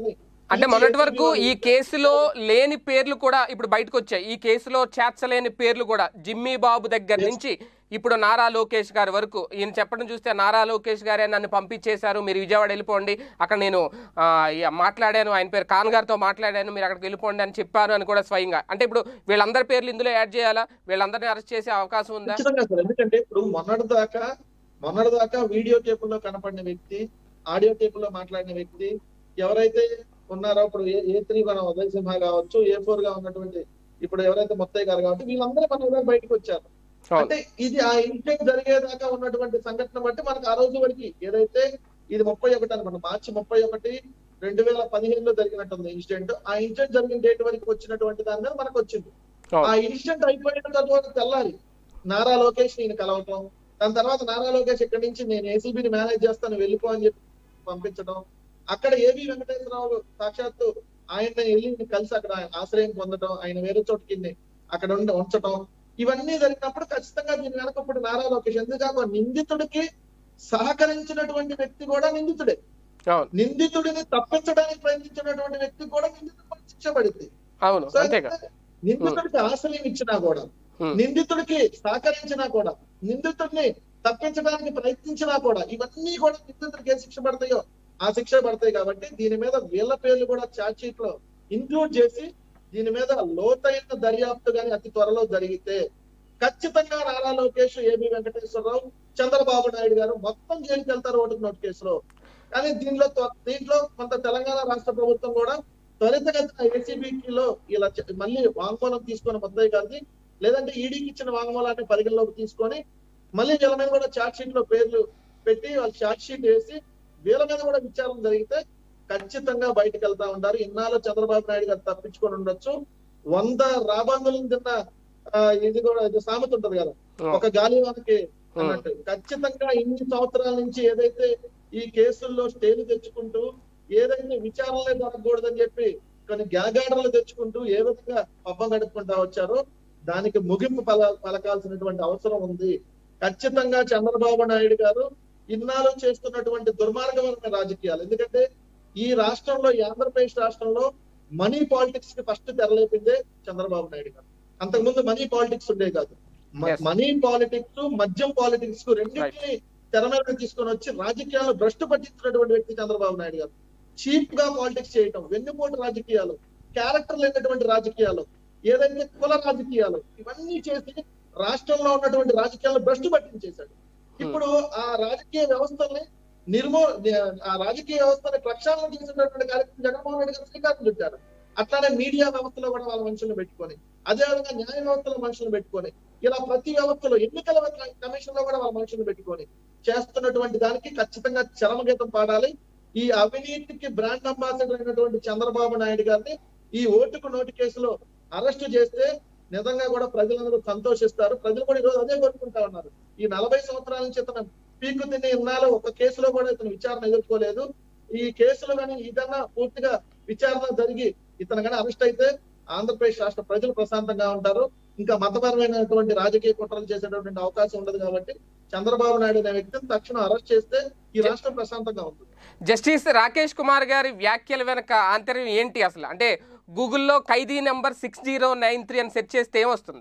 B: అంటే మొన్నటి వరకు ఈ కేసులో లేని పేర్లు కూడా ఇప్పుడు బయటకు వచ్చాయి ఈ కేసులో చేర్చలేని పేర్లు కూడా జిమ్మీ బాబు దగ్గర నుంచి ఇప్పుడు నారా లోకేష్ గారి వరకు ఈయన చెప్పడం చూస్తే నారా లోకేష్ గారే నన్ను పంపించేశారు మీరు విజయవాడ వెళ్ళిపోండి అక్కడ నేను ఆ, ఇక మాట్లాడాను ఆయన పేరు ఖాన్ గారితో మాట్లాడాను మీరు అక్కడికి వెళ్ళిపోండి అని చెప్పారు అని కూడా స్వయంగా అంటే ఇప్పుడు వీళ్ళందరి పేర్లు ఇందులో యాడ్ చేయాలా వీళ్ళందరినీ అరెస్ట్ చేసే అవకాశం ఉందా
A: ఖచ్చితంగా సార్ ఎందుకంటే ఇప్పుడు మొన్నటి దాకా మొన్నటి దాకా వీడియో టేపుల్లో కనపడిన వ్యక్తి ఆడియో టేపుల్లో మాట్లాడిన వ్యక్తి ఎవరైతే ఉన్నారో ఇప్పుడు ఏ ఏ త్రీ మన ఉదయ్ సింహ కావచ్చు ఏ ఫోర్ గా ఉన్నటువంటి ఇప్పుడు ఎవరైతే మొత్తయ్య గారు కాబట్టి వీళ్ళందరూ మన దగ్గర బయటకు వచ్చారు
B: అవును
A: అంటే ఇది ఆ ఇన్సిడెంట్ జరిగేదాకా ఉన్నటువంటి సంఘటన బట్టి మనకు ఆ రోజు వరకు ఏదైతే ఇది ముప్పై ఒకటి అనుకోండి మార్చి ముప్పై ఒకటి రెండు వేల పదిహేనులో జరిగినట్టుంది ఇన్సిడెంట్ ఆ ఇన్సిడెంట్ జరిగిన డేట్ వరకు వచ్చినటువంటి దాని మీద మనకు వచ్చింది ఆ
B: అవును
A: ఇన్సిడెంట్ అయిపోయిన తర్వాత తెల్లారి నారా లోకేష్ నేను కలవటం దాని తర్వాత నారా లోకేష్ ఇక్కడి నుంచి నేను ఏసీబీని మేనేజ్ చేస్తాను వెళ్ళిపో అని చెప్పి పంపించడం అక్కడ ఏబి వెంకటేశ్వరరావు సాక్షాత్తు ఆయన వెళ్ళి కలిసి అక్కడ ఆశ్రయం పొందడం ఆయన వేరే చోటుకి అక్కడ ఉండి ఉంచడం ఇవన్నీ జరిగినప్పుడు ఖచ్చితంగా దీని వెనక ఇప్పుడు నారా లోకేష్ ఎందుకంటే నిందితుడికి సహకరించినటువంటి వ్యక్తి కూడా నిందితుడే
B: అవును
A: నిందితుడిని తప్పించడానికి ప్రయత్నించినటువంటి వ్యక్తి కూడా నిందితుడు శిక్ష పడింది
B: అవును
A: సో
B: అంతేగా
A: నిందితుడికి ఆశ్రయం ఇచ్చినా కూడా
B: Hmm.
A: నిందితుడికి సహకరించినా కూడా నిందితుడిని తప్పించడానికి ప్రయత్నించినా కూడా ఇవన్నీ కూడా నిందితుడికి ఏ శిక్ష పడతాయో ఆ శిక్ష పడతాయి కాబట్టి దీని మీద వీళ్ళ పేర్లు కూడా ఛార్జ్ షీట్ లో ఇంక్లూడ్ చేసి దీని మీద లోతైన దర్యాప్తు గాని అతి త్వరలో జరిగితే ఖచ్చితంగా నారా లోకేష్ ఏబి వెంకటేశ్వరరావు చంద్రబాబు నాయుడు గారు మొత్తం జైలుకి వెళ్తారు ఓటుకు నోటు కేసులో కానీ దీనిలో త్వ- దీంట్లో కొంత తెలంగాణ రాష్ట్ర ప్రభుత్వం కూడా త్వరితగతిన ఏసీబీలో ఇలా చె- మళ్ళీ వాంగ్మూలం తీసుకొని ముద్దయ్య గారిది లేదంటే ఈడీకి ఇచ్చిన వాంగ్మూలాన్ని పరిగణలోకి తీసుకొని మళ్ళీ వీళ్ళ మీద కూడా ఛార్జ్ షీట్ లో పేర్లు పెట్టి వాళ్ళు ఛార్జ్ షీట్ వేసి వీళ్ళ మీద కూడా విచారణ జరిగితే ఖచ్చితంగా బయటకు వెళ్తా ఉంటారు ఇన్నాళ్ళు చంద్రబాబు నాయుడు గారు తప్పించుకొని ఉండొచ్చు వంద రాబందులను తిన్న ఆ, ఇది కూడా ఇది సామెత ఉంటది కదా ఒక గాలివానకి అన్నట్టు ఖచ్చితంగా ఇన్ని సంవత్సరాల నుంచి ఏదైతే ఈ కేసుల్లో స్టేలు తెచ్చుకుంటూ ఏదైతే విచారణలే జరగకూడదని చెప్పి కొన్ని గ్యాగాడర్లు తెచ్చుకుంటూ ఏ విధంగా పబ్బం గడుపుకుంటా వచ్చారో దానికి ముగింపు పల పలకాల్సినటువంటి అవసరం ఉంది ఖచ్చితంగా చంద్రబాబు నాయుడు గారు ఇన్నాళ్ళు చేస్తున్నటువంటి దుర్మార్గమైన రాజకీయాలు ఎందుకంటే ఈ రాష్ట్రంలో ఈ ఆంధ్రప్రదేశ్ రాష్ట్రంలో మనీ పాలిటిక్స్ కి ఫస్ట్ తెరలేపిందే చంద్రబాబు నాయుడు గారు అంతకుముందు మనీ పాలిటిక్స్ ఉండే కాదు
B: Yes.
A: మనీ పాలిటిక్స్ మద్యం పాలిటిక్స్ కు రెండింటిని తెర మీద తీసుకొని వచ్చి రాజకీయాలు భ్రష్టు పట్టించినటువంటి వ్యక్తి చంద్రబాబు నాయుడు గారు చీప్ గా పాలిటిక్స్ చేయటం వెన్నుపోటు రాజకీయాలు క్యారెక్టర్ లేనటువంటి రాజకీయాలు ఏదైతే కుల రాజకీయాలు ఇవన్నీ చేసి రాష్ట్రంలో ఉన్నటువంటి రాజకీయాలను భ్రష్టు పట్టించేశాడు ఇప్పుడు ఆ రాజకీయ వ్యవస్థల్ని నిర్మూ ఆ రాజకీయ వ్యవస్థని ప్రక్షాళన చేసినటువంటి కార్యక్రమం జగన్మోహన్ రెడ్డి గారు శ్రీకారం చుట్టారు అట్లానే మీడియా వ్యవస్థలో కూడా వాళ్ళ మనుషులను పెట్టుకొని అదేవిధంగా న్యాయ వ్యవస్థలో మనుషులను పెట్టుకొని ఇలా ప్రతి వ్యవస్థలో ఎన్నికల కమిషన్ లో కూడా వాళ్ళ మనుషులను పెట్టుకొని చేస్తున్నటువంటి దానికి ఖచ్చితంగా చరమగీతం పాడాలి ఈ అవినీతికి బ్రాండ్ అంబాసిడర్ అయినటువంటి చంద్రబాబు నాయుడు గారిని ఈ ఓటుకు నోటు కేసులో అరెస్ట్ చేస్తే నిజంగా కూడా ప్రజలందరూ సంతోషిస్తారు ప్రజలు కూడా ఈరోజు అదే కోరుకుంటా ఉన్నారు ఈ నలభై సంవత్సరాల నుంచి ఇతను పీకు తిని ఇన్నాళ్ళు ఒక కేసులో కూడా ఇతను విచారణ ఎదుర్కోలేదు ఈ కేసులో కానీ ఇదన్నా పూర్తిగా విచారణ జరిగి ఇతను కానీ అరెస్ట్ అయితే ఆంధ్రప్రదేశ్ రాష్ట్ర ప్రజలు ప్రశాంతంగా ఉంటారు ఇంకా మతపరమైనటువంటి రాజకీయ కుట్రలు చేసేటటువంటి అవకాశం ఉండదు కాబట్టి చంద్రబాబు నాయుడు అనే వ్యక్తిని తక్షణం అరెస్ట్ చేస్తే ఈ రాష్ట్రం ప్రశాంతంగా ఉంటుంది
B: జస్టిస్ రాకేష్ కుమార్ గారి వ్యాఖ్యల వెనక ఆంతర్యం ఏంటి అసలు అంటే గూగుల్లో ఖైదీ number six zero nine three అని సెర్చ్ చేస్తే ఏమొస్తుంది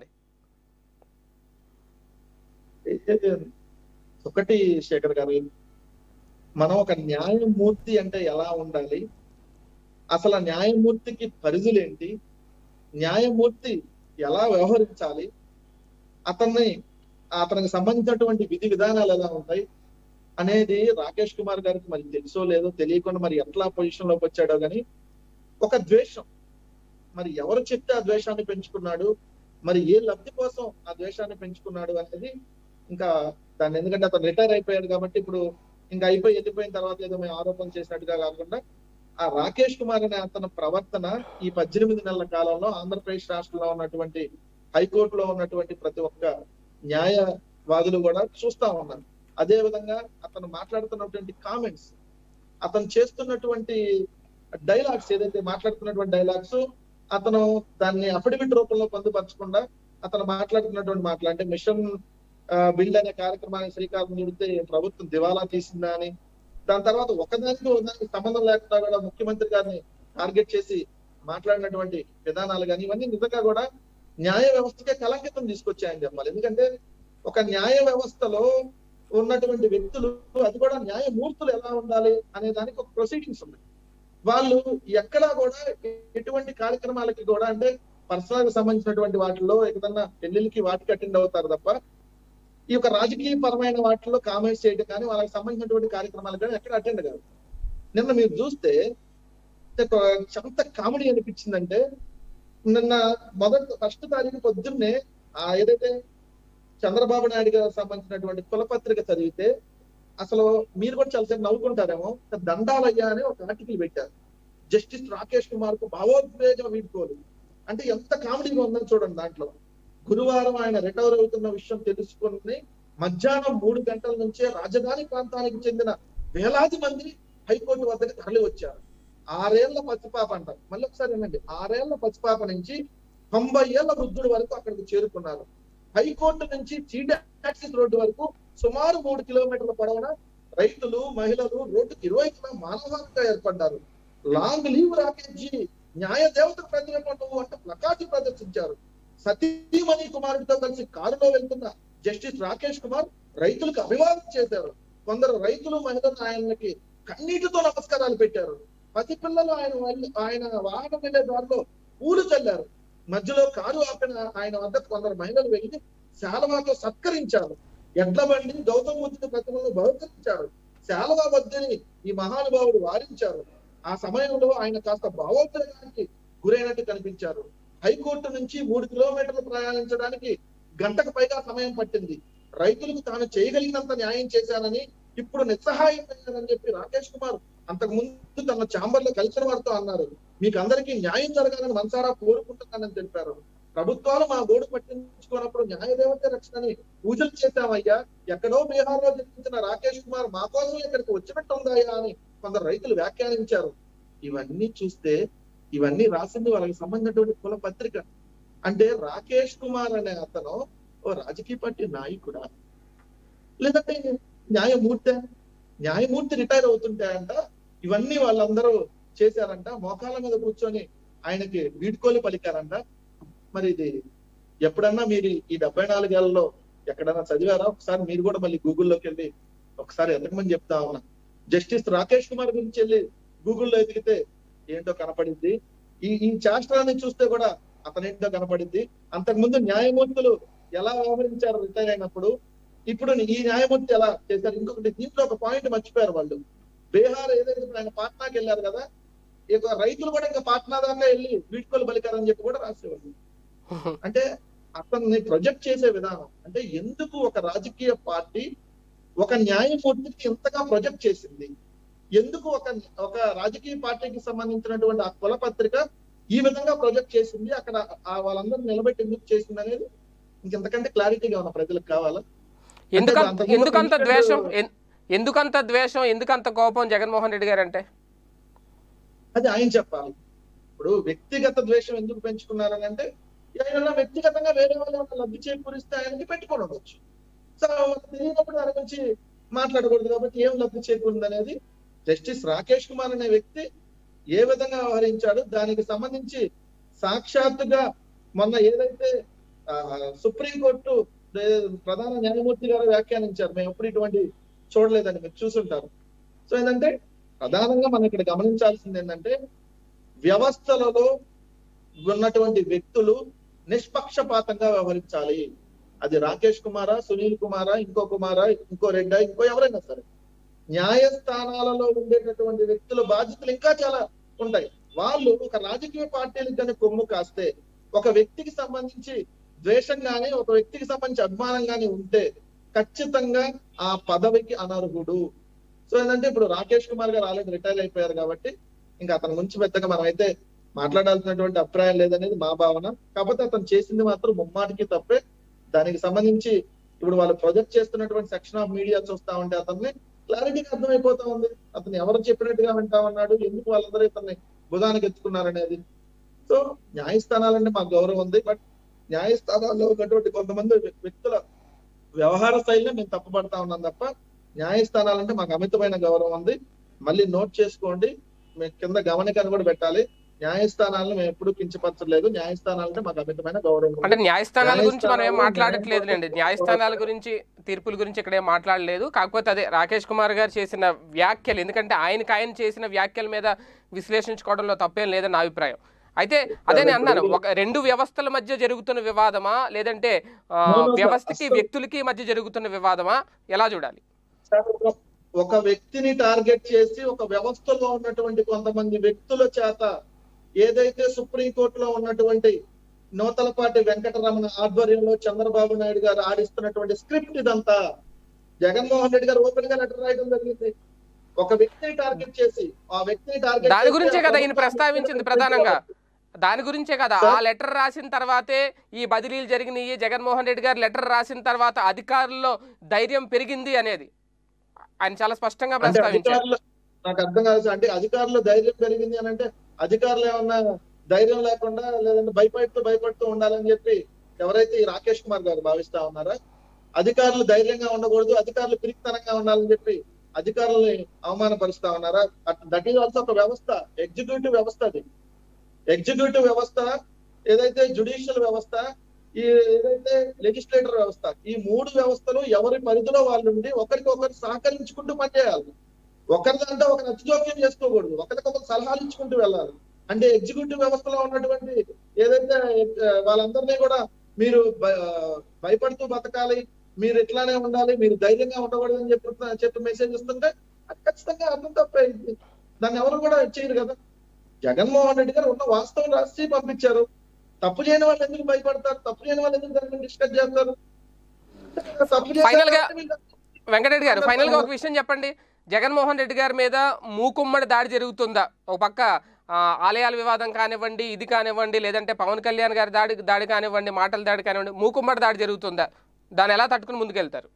A: ఒకటి శేఖర్ గారు మనం ఒక న్యాయమూర్తి అంటే ఎలా ఉండాలి అసలు ఆ న్యాయమూర్తికి పరిధులేంటి న్యాయమూర్తి ఎలా వ్యవహరించాలి అతన్ని అతనికి సంబంధించినటువంటి విధి విధానాలు ఎలా ఉంటాయి అనేది రాకేష్ కుమార్ గారికి మరి తెలుసో లేదో తెలియకుండా మరి ఎట్లా పొజిషన్ లోకి వచ్చాడో గాని ఒక ద్వేషం మరి ఎవరు చెప్తే ఆ ద్వేషాన్ని పెంచుకున్నాడు మరి ఏ లబ్ధి కోసం ఆ ద్వేషాన్ని పెంచుకున్నాడు అనేది ఇంకా దాన్ని ఎందుకంటే అతను రిటైర్ అయిపోయాడు కాబట్టి ఇప్పుడు ఇంకా అయిపోయి వెళ్ళిపోయిన తర్వాత ఏదో మేము ఆరోపణ చేసినట్టుగా కాకుండా ఆ రాకేష్ కుమార్ అనే అతని ప్రవర్తన ఈ పద్దెనిమిది నెలల కాలంలో ఆంధ్రప్రదేశ్ రాష్ట్రంలో ఉన్నటువంటి హైకోర్టులో ఉన్నటువంటి ప్రతి ఒక్క న్యాయవాదులు కూడా చూస్తా ఉన్నారు అదే విధంగా అతను మాట్లాడుతున్నటువంటి కామెంట్స్ అతను చేస్తున్నటువంటి డైలాగ్స్ ఏదైతే మాట్లాడుతున్నటువంటి డైలాగ్స్ అతను దాన్ని అఫిడవిట్ రూపంలో పొందుపరచకుండా అతను మాట్లాడుతున్నటువంటి మాటలు అంటే మిషన్ బిల్డ్ అనే కార్యక్రమానికి శ్రీకారం చుడితే ప్రభుత్వం దివాలా తీసిందా అని దాని తర్వాత ఒకదానికి ఒకదానికి సంబంధం లేకుండా కూడా ముఖ్యమంత్రి గారిని టార్గెట్ చేసి మాట్లాడినటువంటి విధానాలు కానీ ఇవన్నీ నిజంగా కూడా న్యాయ వ్యవస్థకే కలంకితం తీసుకొచ్చాయని చెప్పాలి ఎందుకంటే ఒక న్యాయ వ్యవస్థలో ఉన్నటువంటి వ్యక్తులు అది కూడా న్యాయమూర్తులు ఎలా ఉండాలి అనే దానికి ఒక ప్రొసీడింగ్స్ ఉన్నాయి వాళ్ళు ఎక్కడా కూడా ఎటువంటి కార్యక్రమాలకి కూడా అంటే పర్సనల్ కి సంబంధించినటువంటి వాటిల్లో ఏదన్నా పెళ్లికి వాటికి అటెండ్ అవుతారు తప్ప ఈ యొక్క రాజకీయ పరమైన వాటిల్లో కామెంట్స్ చేయడం కానీ వాళ్ళకి సంబంధించినటువంటి కార్యక్రమాలు కానీ ఎక్కడ అటెండ్ కాదు నిన్న మీరు చూస్తే ఒక ఎంత కామెడీ అనిపించిందంటే నిన్న మొదటి ఫస్ట్ తారీఖు పొద్దున్నే ఆ ఏదైతే చంద్రబాబు నాయుడు గారికి సంబంధించినటువంటి కులపత్రిక చదివితే అసలు మీరు కూడా చాలాసేపు నవ్వుకుంటారేమో దండాలయ్యా అని ఒక ఆర్టికల్ పెట్టారు జస్టిస్ రాకేష్ కుమార్ కు భావోద్వేగం వీడుకోలు అంటే ఎంత కామెడీగా ఉందని చూడండి దాంట్లో గురువారం ఆయన రికవర్ అవుతున్న విషయం తెలుసుకుని మధ్యాహ్నం మూడు గంటల నుంచే రాజధాని ప్రాంతానికి చెందిన వేలాది మంది హైకోర్టు వద్దకు తరలి వచ్చారు ఆరేళ్ల పసిపాప అంటారు మళ్ళీ ఒకసారి వినండి ఆరేళ్ల పసిపాప నుంచి తొంభై ఏళ్ల వృద్ధుడి వరకు అక్కడికి చేరుకున్నారు హైకోర్టు నుంచి చీడాక్సిస్ రోడ్డు వరకు సుమారు మూడు కిలోమీటర్ల పొడవున రైతులు మహిళలు రోడ్డుకి ఇరువైపులా మానవాళిగా ఏర్పడ్డారు లాంగ్ లీవ్ రాకేజీ న్యాయ దేవతకు ప్రతిరూపం అంటూ ప్లకార్డు ప్రదర్శించారు సతీమణి కుమారుడితో కలిసి కారులో వెళ్తున్న జస్టిస్ రాకేష్ కుమార్ రైతులకు అభివాదం చేశారు కొందరు రైతులు మహిళలు ఆయనకి కన్నీటితో నమస్కారాలు పెట్టారు పసిపిల్లలు ఆయన వల్ల- ఆయన వాహనం వెళ్లే దారిలో పూలు చల్లారు మధ్యలో కారు ఆపిన ఆయన వద్ద కొందరు మహిళలు వెళ్లి శాలవాతో సత్కరించారు ఎడ్ల బండి గౌతమ బుద్ధుని ప్రతిమలను బహుకరించారు శాలవా వద్దని ఈ మహానుభావుడు వారించారు ఆ సమయంలో ఆయన కాస్త భావోద్వేగానికి గురైనట్టు కనిపించారు హైకోర్టు నుంచి మూడు కిలోమీటర్లు ప్రయాణించడానికి గంటకు పైగా సమయం పట్టింది రైతులకు తాను చేయగలిగినంత న్యాయం చేశానని ఇప్పుడు నిస్సహాయమయ్యానని చెప్పి రాకేష్ కుమార్ అంతకు ముందు తన ఛాంబర్ లో కలిసిన వారితో అన్నారు మీకు అందరికీ న్యాయం జరగాలని మనసారా కోరుకుంటున్నానని తెలిపారు ప్రభుత్వాలు మా గోడు పట్టించుకున్నప్పుడు న్యాయదేవత రక్షణని పూజలు చేశామయ్యా ఎక్కడో బీహార్ లో జన్మించిన రాకేష్ కుమార్ మా కోసం ఇక్కడికి వచ్చినట్టుందాయా అని కొందరు రైతులు వ్యాఖ్యానించారు ఇవన్నీ చూస్తే ఇవన్నీ రాసింది వాళ్ళకి సంబంధించినటువంటి కుల పత్రిక అంటే రాకేష్ కుమార్ అనే అతను ఓ రాజకీయ పార్టీ నాయకుడా లేదంటే న్యాయమూర్తి న్యాయమూర్తి రిటైర్ అవుతుంటే అంట ఇవన్నీ వాళ్ళందరూ చేశారంట మోకాల మీద కూర్చొని ఆయనకి వీడ్కోలు పలికారంట మరి ఇది ఎప్పుడన్నా మీరు ఈ డెబ్బై నాలుగేళ్లలో ఎక్కడన్నా చదివారా ఒకసారి మీరు కూడా మళ్ళీ గూగుల్లోకి వెళ్ళి ఒకసారి ఎతకమని చెప్తా ఉన్నా జస్టిస్ రాకేష్ కుమార్ గురించి వెళ్ళి గూగుల్లో ఎతికితే ఏంటో కనపడింది ఈ ఈ శాస్త్రాన్ని చూస్తే కూడా అతనేంటో కనపడింది అంతకు ముందు న్యాయమూర్తులు ఎలా వ్యవహరించారు రిటైర్ అయినప్పుడు ఇప్పుడు ఈ న్యాయమూర్తి ఎలా చేశారు ఇంకొకటి దీంట్లో ఒక పాయింట్ మర్చిపోయారు వాళ్ళు బీహార్ ఏదైతే ఇప్పుడు ఆయన పాట్నాకి వెళ్ళారు కదా ఇక రైతులు కూడా ఇంకా పాట్నా దాకా వెళ్ళి వీడ్కోలు పలికారని చెప్పి కూడా రాసేవాళ్ళు అంటే అతన్ని ప్రొజెక్ట్ చేసే విధానం అంటే ఎందుకు ఒక రాజకీయ పార్టీ ఒక న్యాయమూర్తికి ఇంతగా ప్రొజెక్ట్ చేసింది ఎందుకు ఒక ఒక రాజకీయ పార్టీకి సంబంధించినటువంటి ఆ కుల పత్రిక ఈ విధంగా ప్రొజెక్ట్ చేసింది అక్కడ ఆ వాళ్ళందరూ నిలబెట్టి ఎందుకు చేసింది అనేది ఇంకెంతకంటే క్లారిటీగా ఉన్న ప్రజలకు కావాలా
B: ఎందుకంత
A: అంతకుముందు
B: ఎందుకంత
A: ఇన్స్టెంట్
B: ద్వేషం ఎన్- ఎందుకంత ద్వేషం ఎందుకంత కోపం జగన్మోహన్ రెడ్డి గారు అంటే
A: అది ఆయన చెప్పాలి ఇప్పుడు వ్యక్తిగత ద్వేషం ఎందుకు పెంచుకున్నారని అంటే ఆయన వ్యక్తిగతంగా వేరే వాళ్ళు ఏమైనా లబ్ధి చేకూరిస్తే ఆయనకి పెట్టుకొని ఉండొచ్చు సో మనకు తెలియనప్పుడు దాని గురించి మాట్లాడకూడదు కాబట్టి ఏం లబ్ధి చేకూరింది అనేది జస్టిస్ రాకేష్ కుమార్ అనే వ్యక్తి ఏ విధంగా వ్యవహరించాడు దానికి సంబంధించి సాక్షాత్తుగా మొన్న ఏదైతే ఆ, సుప్రీంకోర్టు ఏ- ప్రధాన న్యాయమూర్తి గారు వ్యాఖ్యానించారు మేము ఎప్పుడు ఇటువంటి చూడలేదని మీరు చూసుంటారు సో ఏంటంటే ప్రధానంగా మనం ఇక్కడ గమనించాల్సింది ఏంటంటే వ్యవస్థలలో ఉన్నటువంటి వ్యక్తులు నిష్పక్షపాతంగా వ్యవహరించాలి అది రాకేష్ కుమారా సునీల్ కుమారా ఇంకో కుమారా ఇంకో రెడ్డా ఇంకో ఎవరైనా సరే న్యాయస్థానాలలో ఉండేటటువంటి వ్యక్తుల బాధ్యతలు ఇంకా చాలా ఉంటాయి వాళ్ళు ఒక రాజకీయ పార్టీలకు కానీ కొమ్ము కాస్తే ఒక వ్యక్తికి సంబంధించి ద్వేషం గాని ఒక వ్యక్తికి సంబంధించి అభిమానం గాని ఉంటే ఖచ్చితంగా ఆ పదవికి అనర్హుడు సో ఏంటంటే ఇప్పుడు రాకేష్ కుమార్ గారు ఆల్రెడీ రిటైర్ అయిపోయారు కాబట్టి ఇంకా అతని గురించి పెద్దగా మనం అయితే మాట్లాడాల్సినటువంటి అభిప్రాయం లేదనేది మా భావన కాకపోతే అతను చేసింది మాత్రం ముమ్మాటికి తప్పే దానికి సంబంధించి ఇప్పుడు వాళ్ళు ప్రొజెక్ట్ చేస్తున్నటువంటి సెక్షన్ ఆఫ్ మీడియా చూస్తా ఉంటే అతన్ని క్లారిటీగా అర్థమైపోతా ఉంది అతను ఎవరు చెప్పినట్టుగా వింటా ఉన్నాడు ఎందుకు వాళ్ళందరూ ఇతన్ని భుజానికి ఎత్తుకున్నారనేది సో న్యాయస్థానాలంటే మాకు గౌరవం ఉంది బట్ న్యాయస్థానాల్లో ఉన్నటువంటి కొంతమంది వ్యక్తుల వ్యవహార శైలిని మేము తప్పుపడతా ఉన్నాం తప్ప న్యాయస్థానాలంటే మాకు అమితమైన గౌరవం ఉంది మళ్ళీ నోట్ చేసుకోండి మేము కింద గమనికను కూడా పెట్టాలి న్యాయస్థానాలను మేము ఎప్పుడు కించపరచలేదు న్యాయస్థానాలంటే మాకు అమితమైన గౌరవం ఉంది.
B: అంటే న్యాయస్థానాల గురించి మనం ఏం
A: న్యాయస్థానాలు,
B: మాట్లాడట్లేదులేండి న్యాయస్థానాల గురించి తీర్పుల గురించి ఇక్కడ ఏం మాట్లాడలేదు కాకపోతే అదే రాకేష్ కుమార్ గారు చేసిన వ్యాఖ్యలు ఎందుకంటే ఆయనకి ఆయన చేసిన వ్యాఖ్యల మీద విశ్లేషించుకోవడంలో తప్పేం లేదని నా అభిప్రాయం అయితే అదే నేను అన్నాను ఒక రెండు వ్యవస్థల మధ్య జరుగుతున్న వివాదమా లేదంటే ఆ,
A: No, no, sir.
B: వ్యవస్థకి
A: అస్సలు-
B: వ్యక్తులకి మధ్య జరుగుతున్న వివాదమా ఎలా చూడాలి
A: సార్, ఒక- ఒక వ్యక్తిని టార్గెట్ చేసి ఒక వ్యవస్థలో ఉన్నటువంటి కొంతమంది వ్యక్తుల చేత ఏదైతే సుప్రీంకోర్టులో ఉన్నటువంటి నూతలపాటి వెంకటరమణ ఆధ్వర్యంలో చంద్రబాబు నాయుడు గారు ఆడిస్తున్నటువంటి స్క్రిప్ట్ ఇదంతా జగన్మోహన్ రెడ్డి గారు ఓపెన్ గా లెటర్ రాయడం జరిగింది ఒక వ్యక్తిని టార్గెట్ చేసి ఆ వ్యక్తిని టార్గెట్
B: దాని
A: చేసి
B: గురించే
A: ఆ
B: కదా ఈయన
A: ప్రభుత్వాన్ని
B: ప్రస్తావించింది ప్రధానంగా దాని గురించే కదా ఆ లెటర్ రాసిన తర్వాతే ఈ బదిలీలు జరిగినాయి జగన్మోహన్ రెడ్డి గారు లెటర్ రాసిన తర్వాత అధికారుల్లో ధైర్యం పెరిగింది అనేది ఆయన చాలా స్పష్టంగా
A: అంటే
B: ప్రస్తావించారు
A: అధికారులు నాకు అర్థం కాదు సార్. అంటే అధికారులు ధైర్యం పెరిగింది అని అంటే అధికారులు ఏమన్నా ధైర్యం లేకుండా లేదంటే భయపడుతూ భయపడుతూ ఉండాలని చెప్పి ఎవరైతే ఈ రాకేష్ కుమార్ గారు భావిస్తా ఉన్నారా అధికారులు ధైర్యంగా ఉండకూడదు అధికారులు పిరికితనంగా ఉండాలని చెప్పి అధికారుల్ని అవమానపరుస్తా ఉన్నారా దట్ ఈజ్ ఆల్సో ఒక వ్యవస్థ ఎగ్జిక్యూటివ్ వ్యవస్థ అది ఎగ్జిక్యూటివ్ వ్యవస్థ ఏదైతే జుడిషియల్ వ్యవస్థ ఈ ఏదైతే లెజిస్లేటర్ వ్యవస్థ ఈ మూడు వ్యవస్థలు ఎవరి పరిధిలో వాళ్ళు ఉండి ఒకరికొకరు సహకరించుకుంటూ పనిచేయాలి ఒకరి దాంట్లో ఒక నచ్చ జోక్యం చేసుకోకూడదు ఒకరికొకరు సలహాలు ఇచ్చుకుంటూ వెళ్ళాలి అంటే ఎగ్జిక్యూటివ్ వ్యవస్థలో ఉన్నటువంటి ఏదైతే ఆ, వాళ్ళందరినీ కూడా మీరు భ- భయపడుతూ బతకాలి మీరు ఇట్లానే ఉండాలి మీరు ధైర్యంగా ఉండకూడదు అని చెప్పి చెప్పి మెసేజ్ ఇస్తుంటే అది ఖచ్చితంగా అర్థం తప్పే ఇది. దాన్ని ఎవరు కూడా చేయరు కదా జగన్మోహన్ రెడ్డి గారు ఉన్న వాస్తవం రాసి పంపించారు తప్పు చేయని వాళ్ళు ఎందుకు భయపడతారు తప్పు చేయని వాళ్ళు ఎందుకు దాన్ని డిస్కస్ చేస్తారు తప్పు చేశారు
B: Final గా-
A: కాబట్టి వీళ్ళు-
B: వెంకటరెడ్డి గారు ఫైనల్ గా ఒక విషయం చెప్పండి జగన్మోహన్ రెడ్డి గారి మీద మూకుమ్మడి దాడి జరుగుతుందా ఒక పక్క ఆ, ఆలయాల వివాదం కానివ్వండి ఇది కానివ్వండి లేదంటే పవన్ కళ్యాణ్ గారి దాడి దాడి కానివ్వండి మాటల దాడి కానివ్వండి మూకుమ్మడి దాడి జరుగుతుందా దాన్ని ఎలా తట్టుకుని ముందుకెళ్తారు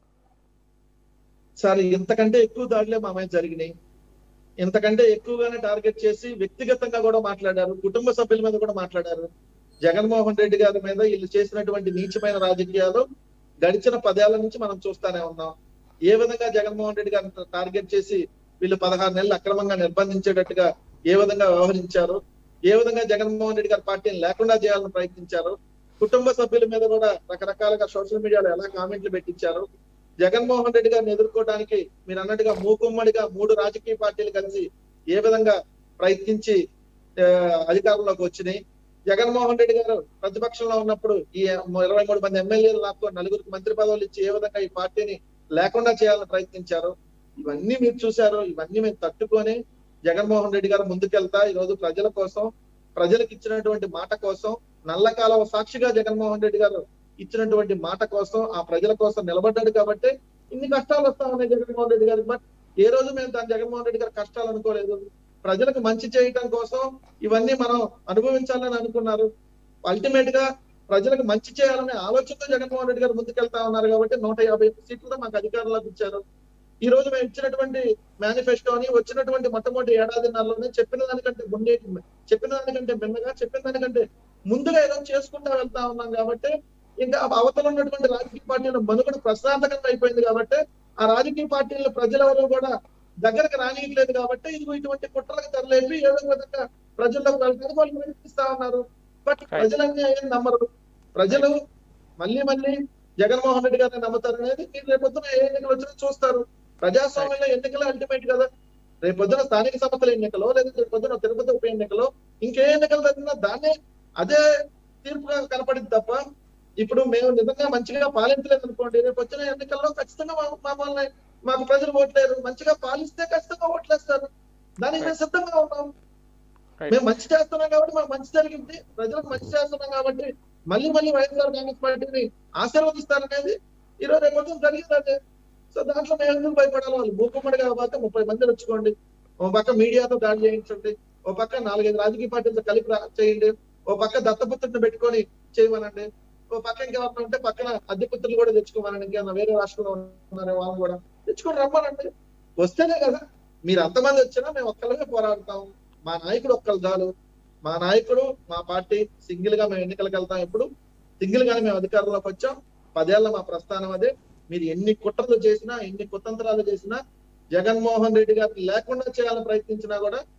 A: సార్ ఇంతకంటే ఎక్కువ దాడులే మా మీద జరిగినాయి ఇంతకంటే ఎక్కువగానే టార్గెట్ చేసి వ్యక్తిగతంగా కూడా మాట్లాడారు కుటుంబ సభ్యుల మీద కూడా మాట్లాడారు జగన్మోహన్ రెడ్డి గారి మీద వీళ్ళు చేసినటువంటి నీచమైన రాజకీయాలు గడిచిన పదేళ్ల నుంచి మనం చూస్తానే ఉన్నాం ఏ విధంగా జగన్మోహన్ రెడ్డి గారిని టార్గెట్ చేసి వీళ్ళు పదహారు నెలలు అక్రమంగా నిర్బంధించేటట్టుగా ఏ విధంగా వ్యవహరించారు ఏ విధంగా జగన్మోహన్ రెడ్డి గారి పార్టీని లేకుండా చేయాలని ప్రయత్నించారు కుటుంబ సభ్యుల మీద కూడా రకరకాలుగా సోషల్ మీడియాలో ఎలా కామెంట్లు పెట్టించారు జగన్మోహన్ రెడ్డి గారిని ఎదుర్కోవడానికి మీరు అన్నట్టుగా మూకుమ్మడిగా మూడు రాజకీయ పార్టీలు కలిసి ఏ విధంగా ప్రయత్నించి ఆ, అధికారంలోకి వచ్చినాయి జగన్మోహన్ రెడ్డి గారు ప్రతిపక్షంలో ఉన్నప్పుడు ఈ ఇరవై మూడు మంది ఎమ్మెల్యేలు లాక్కొని నలుగురికి మంత్రి పదవులు ఇచ్చి ఏ విధంగా ఈ పార్టీని లేకుండా చేయాలని ప్రయత్నించారు ఇవన్నీ మీరు చూశారు ఇవన్నీ మేము తట్టుకొని జగన్మోహన్ రెడ్డి గారు ముందుకెళ్తా ఈ రోజు ప్రజల కోసం ప్రజలకు ఇచ్చినటువంటి మాట కోసం నల్ల కాలువ సాక్షిగా జగన్మోహన్ రెడ్డి గారు ఇచ్చినటువంటి మాట కోసం ఆ ప్రజల కోసం నిలబడ్డాడు కాబట్టి ఇన్ని కష్టాలు వస్తా ఉన్నాయి జగన్మోహన్ రెడ్డి గారికి బట్ ఏ రోజు మేము దాని జగన్మోహన్ రెడ్డి గారు కష్టాలు అనుకోలేదు ప్రజలకు మంచి చేయటం కోసం ఇవన్నీ మనం అనుభవించాలని అనుకున్నారు అల్టిమేట్ గా ప్రజలకు మంచి చేయాలనే ఆలోచనతో జగన్మోహన్ రెడ్డి గారు ముందుకెళ్తా ఉన్నారు కాబట్టి నూట యాభై సీట్లతో మాకు అధికారంలోకి ఇచ్చారు ఈ రోజు మేము ఇచ్చినటువంటి మేనిఫెస్టోని వచ్చినటువంటి మొట్టమొదటి ఏడాదిన్నరలోనే చెప్పిన దానికంటే ముందే చెప్పిన దానికంటే భిన్నగా చెప్పిన దానికంటే ముందుగా ఏదో చేసుకుంటా వెళ్తా ఉన్నాం కాబట్టి ఇంకా అవతల ఉన్నటువంటి రాజకీయ పార్టీల మనుగడ ప్రశాంతకంగా అయిపోయింది కాబట్టి ఆ రాజకీయ పార్టీల ప్రజలెవరూ కూడా దగ్గరకు రానియట్లేదు కాబట్టి ఇది ఇటువంటి కుట్రలకు తెరలేపి ఏదో ఒక విధంగా ప్రజల్లోకి వెళ్ళడానికి వాళ్ళు ప్రయత్నిస్తా ఉన్నారు బట్ ప్రజలన్నీ ఏం నమ్మరు ప్రజలు మళ్ళీ మళ్ళీ జగన్మోహన్ రెడ్డి గారిని నమ్ముతారు అనేది మీరు రేపొద్దున ఏ ఎన్నికలు వచ్చినా చూస్తారు ప్రజాస్వామ్యంలో ఎన్నికలు అల్టిమేట్ కదా రేపొద్దున స్థానిక సంస్థల ఎన్నికలో లేదా రేపొద్దున తిరుపతి ఉప ఎన్నికలో ఇంకే ఎన్నికలు జరిగినా దాన్నే అదే తీర్పుగా కనపడింది తప్ప ఇప్పుడు మేము నిజంగా మంచిగా పాలించలేదు అనుకోండి రేపు వచ్చిన ఎన్నికల్లో ఖచ్చితంగా మా- మమ్మల్ని మాకు ప్రజలు ఓట్లేరు మంచిగా పాలిస్తే ఖచ్చితంగా ఓట్లేస్తారు దానికి మేము సిద్ధంగా ఉన్నాం
B: Right.
A: మేము మంచి చేస్తున్నాం కాబట్టి మాకు మంచి జరిగింది ప్రజలకు మంచి చేస్తున్నాం కాబట్టి మళ్ళీ మళ్ళీ వైఎస్ఆర్ కాంగ్రెస్ పార్టీని ఆశీర్వదిస్తారనేది ఈరోజు రేపు పొద్దున్న జరిగింది అదే సో దాంట్లో మేము ఎందుకు భయపడాలి వాళ్ళు భూకుమ్మడి కాబట్టి ముప్పై మంది వచ్చుకోండి ఓ పక్క మీడియాతో దాడి చేయించండి ఓ పక్క నాలుగైదు రాజకీయ పార్టీలతో కలిపి రా- చేయండి ఓ పక్క దత్తపుత్రుని పెట్టుకొని చేయమనండి ఓ పక్క ఇంకెవరైనా ఉంటే పక్కన అద్దెపుత్రులు కూడా తెచ్చుకోమనండి ఇంకేమన్నా వేరే రాష్ట్రంలో ఉన్నారే వాళ్ళు కూడా తెచ్చుకొని రమ్మనండి వస్తేనే కదా మీరు అంతమంది వచ్చినా మేము ఒక్కళ్ళమే పోరాడతాం మా నాయకుడు ఒక్కరు చాలు మా నాయకుడు మా పార్టీ సింగిల్ గా మేము ఎన్నికలకు వెళ్తాం ఎప్పుడు సింగిల్ గానే మేము అధికారంలోకి వచ్చాం పదేళ్ల మా ప్రస్థానం అదే మీరు ఎన్ని కుట్రలు చేసినా ఎన్ని కుతంత్రాలు చేసినా జగన్మోహన్ రెడ్డి గారిని లేకుండా చేయాలని ప్రయత్నించినా కూడా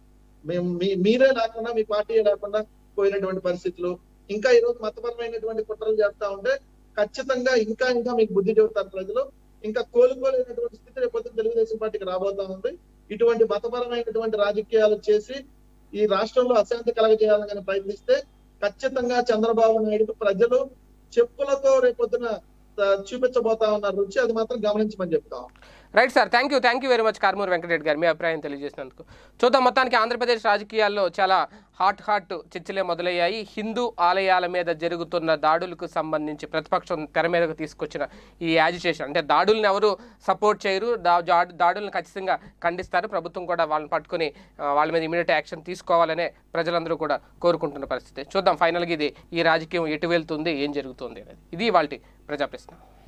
A: మేము మీ- మీరే లేకుండా మీ పార్టీ లేకుండా పోయినటువంటి పరిస్థితులు ఇంకా ఈ రోజు మతపరమైనటువంటి కుట్రలు చేస్తా ఉంటే ఖచ్చితంగా ఇంకా ఇంకా మీకు బుద్ధి చెబుతారు ప్రజలు ఇంకా కోలుకోలేనటువంటి స్థితి రేపు పొద్దున్న తెలుగుదేశం పార్టీకి రాబోతా ఉంది ఇటువంటి మతపరమైనటువంటి రాజకీయాలు చేసి ఈ రాష్ట్రంలో అశాంతి కలగజేయాలని కానీ ప్రయత్నిస్తే ఖచ్చితంగా చంద్రబాబు నాయుడు ప్రజలు చెప్పులతో రేపొద్దున ఆ, చూపించబోతా ఉన్న రుచి అది మాత్రం గమనించమని చెప్తాం
B: right sir thank you thank you very much కార్మూర్ వెంకటరెడ్డి గారు మీ అభిప్రాయం తెలియజేసినందుకు చూద్దాం మొత్తానికి ఆంధ్రప్రదేశ్ రాజకీయాల్లో చాలా హాట్ హాట్ చర్చలే మొదలయ్యాయి హిందూ ఆలయాల మీద జరుగుతున్న దాడులకు సంబంధించి ప్రతిపక్షం తెర మీదకు తీసుకొచ్చిన ఈ యాజిటేషన్ అంటే దాడులను ఎవరు సపోర్ట్ చేయరు దా జా- దాడులను ఖచ్చితంగా ఖండిస్తారు ప్రభుత్వం కూడా వాళ్ళని పట్టుకొని ఆ, వాళ్ళ మీద ఇమీడియట్ యాక్షన్ తీసుకోవాలనే ప్రజలందరూ కూడా కోరుకుంటున్న పరిస్థితి చూద్దాం ఫైనల్గా ఇది ఈ రాజకీయం ఎటు వెళ్తుంది ఏం జరుగుతుంది అనేది ఇది వాళ్ళ ప్రజాప్రశ్న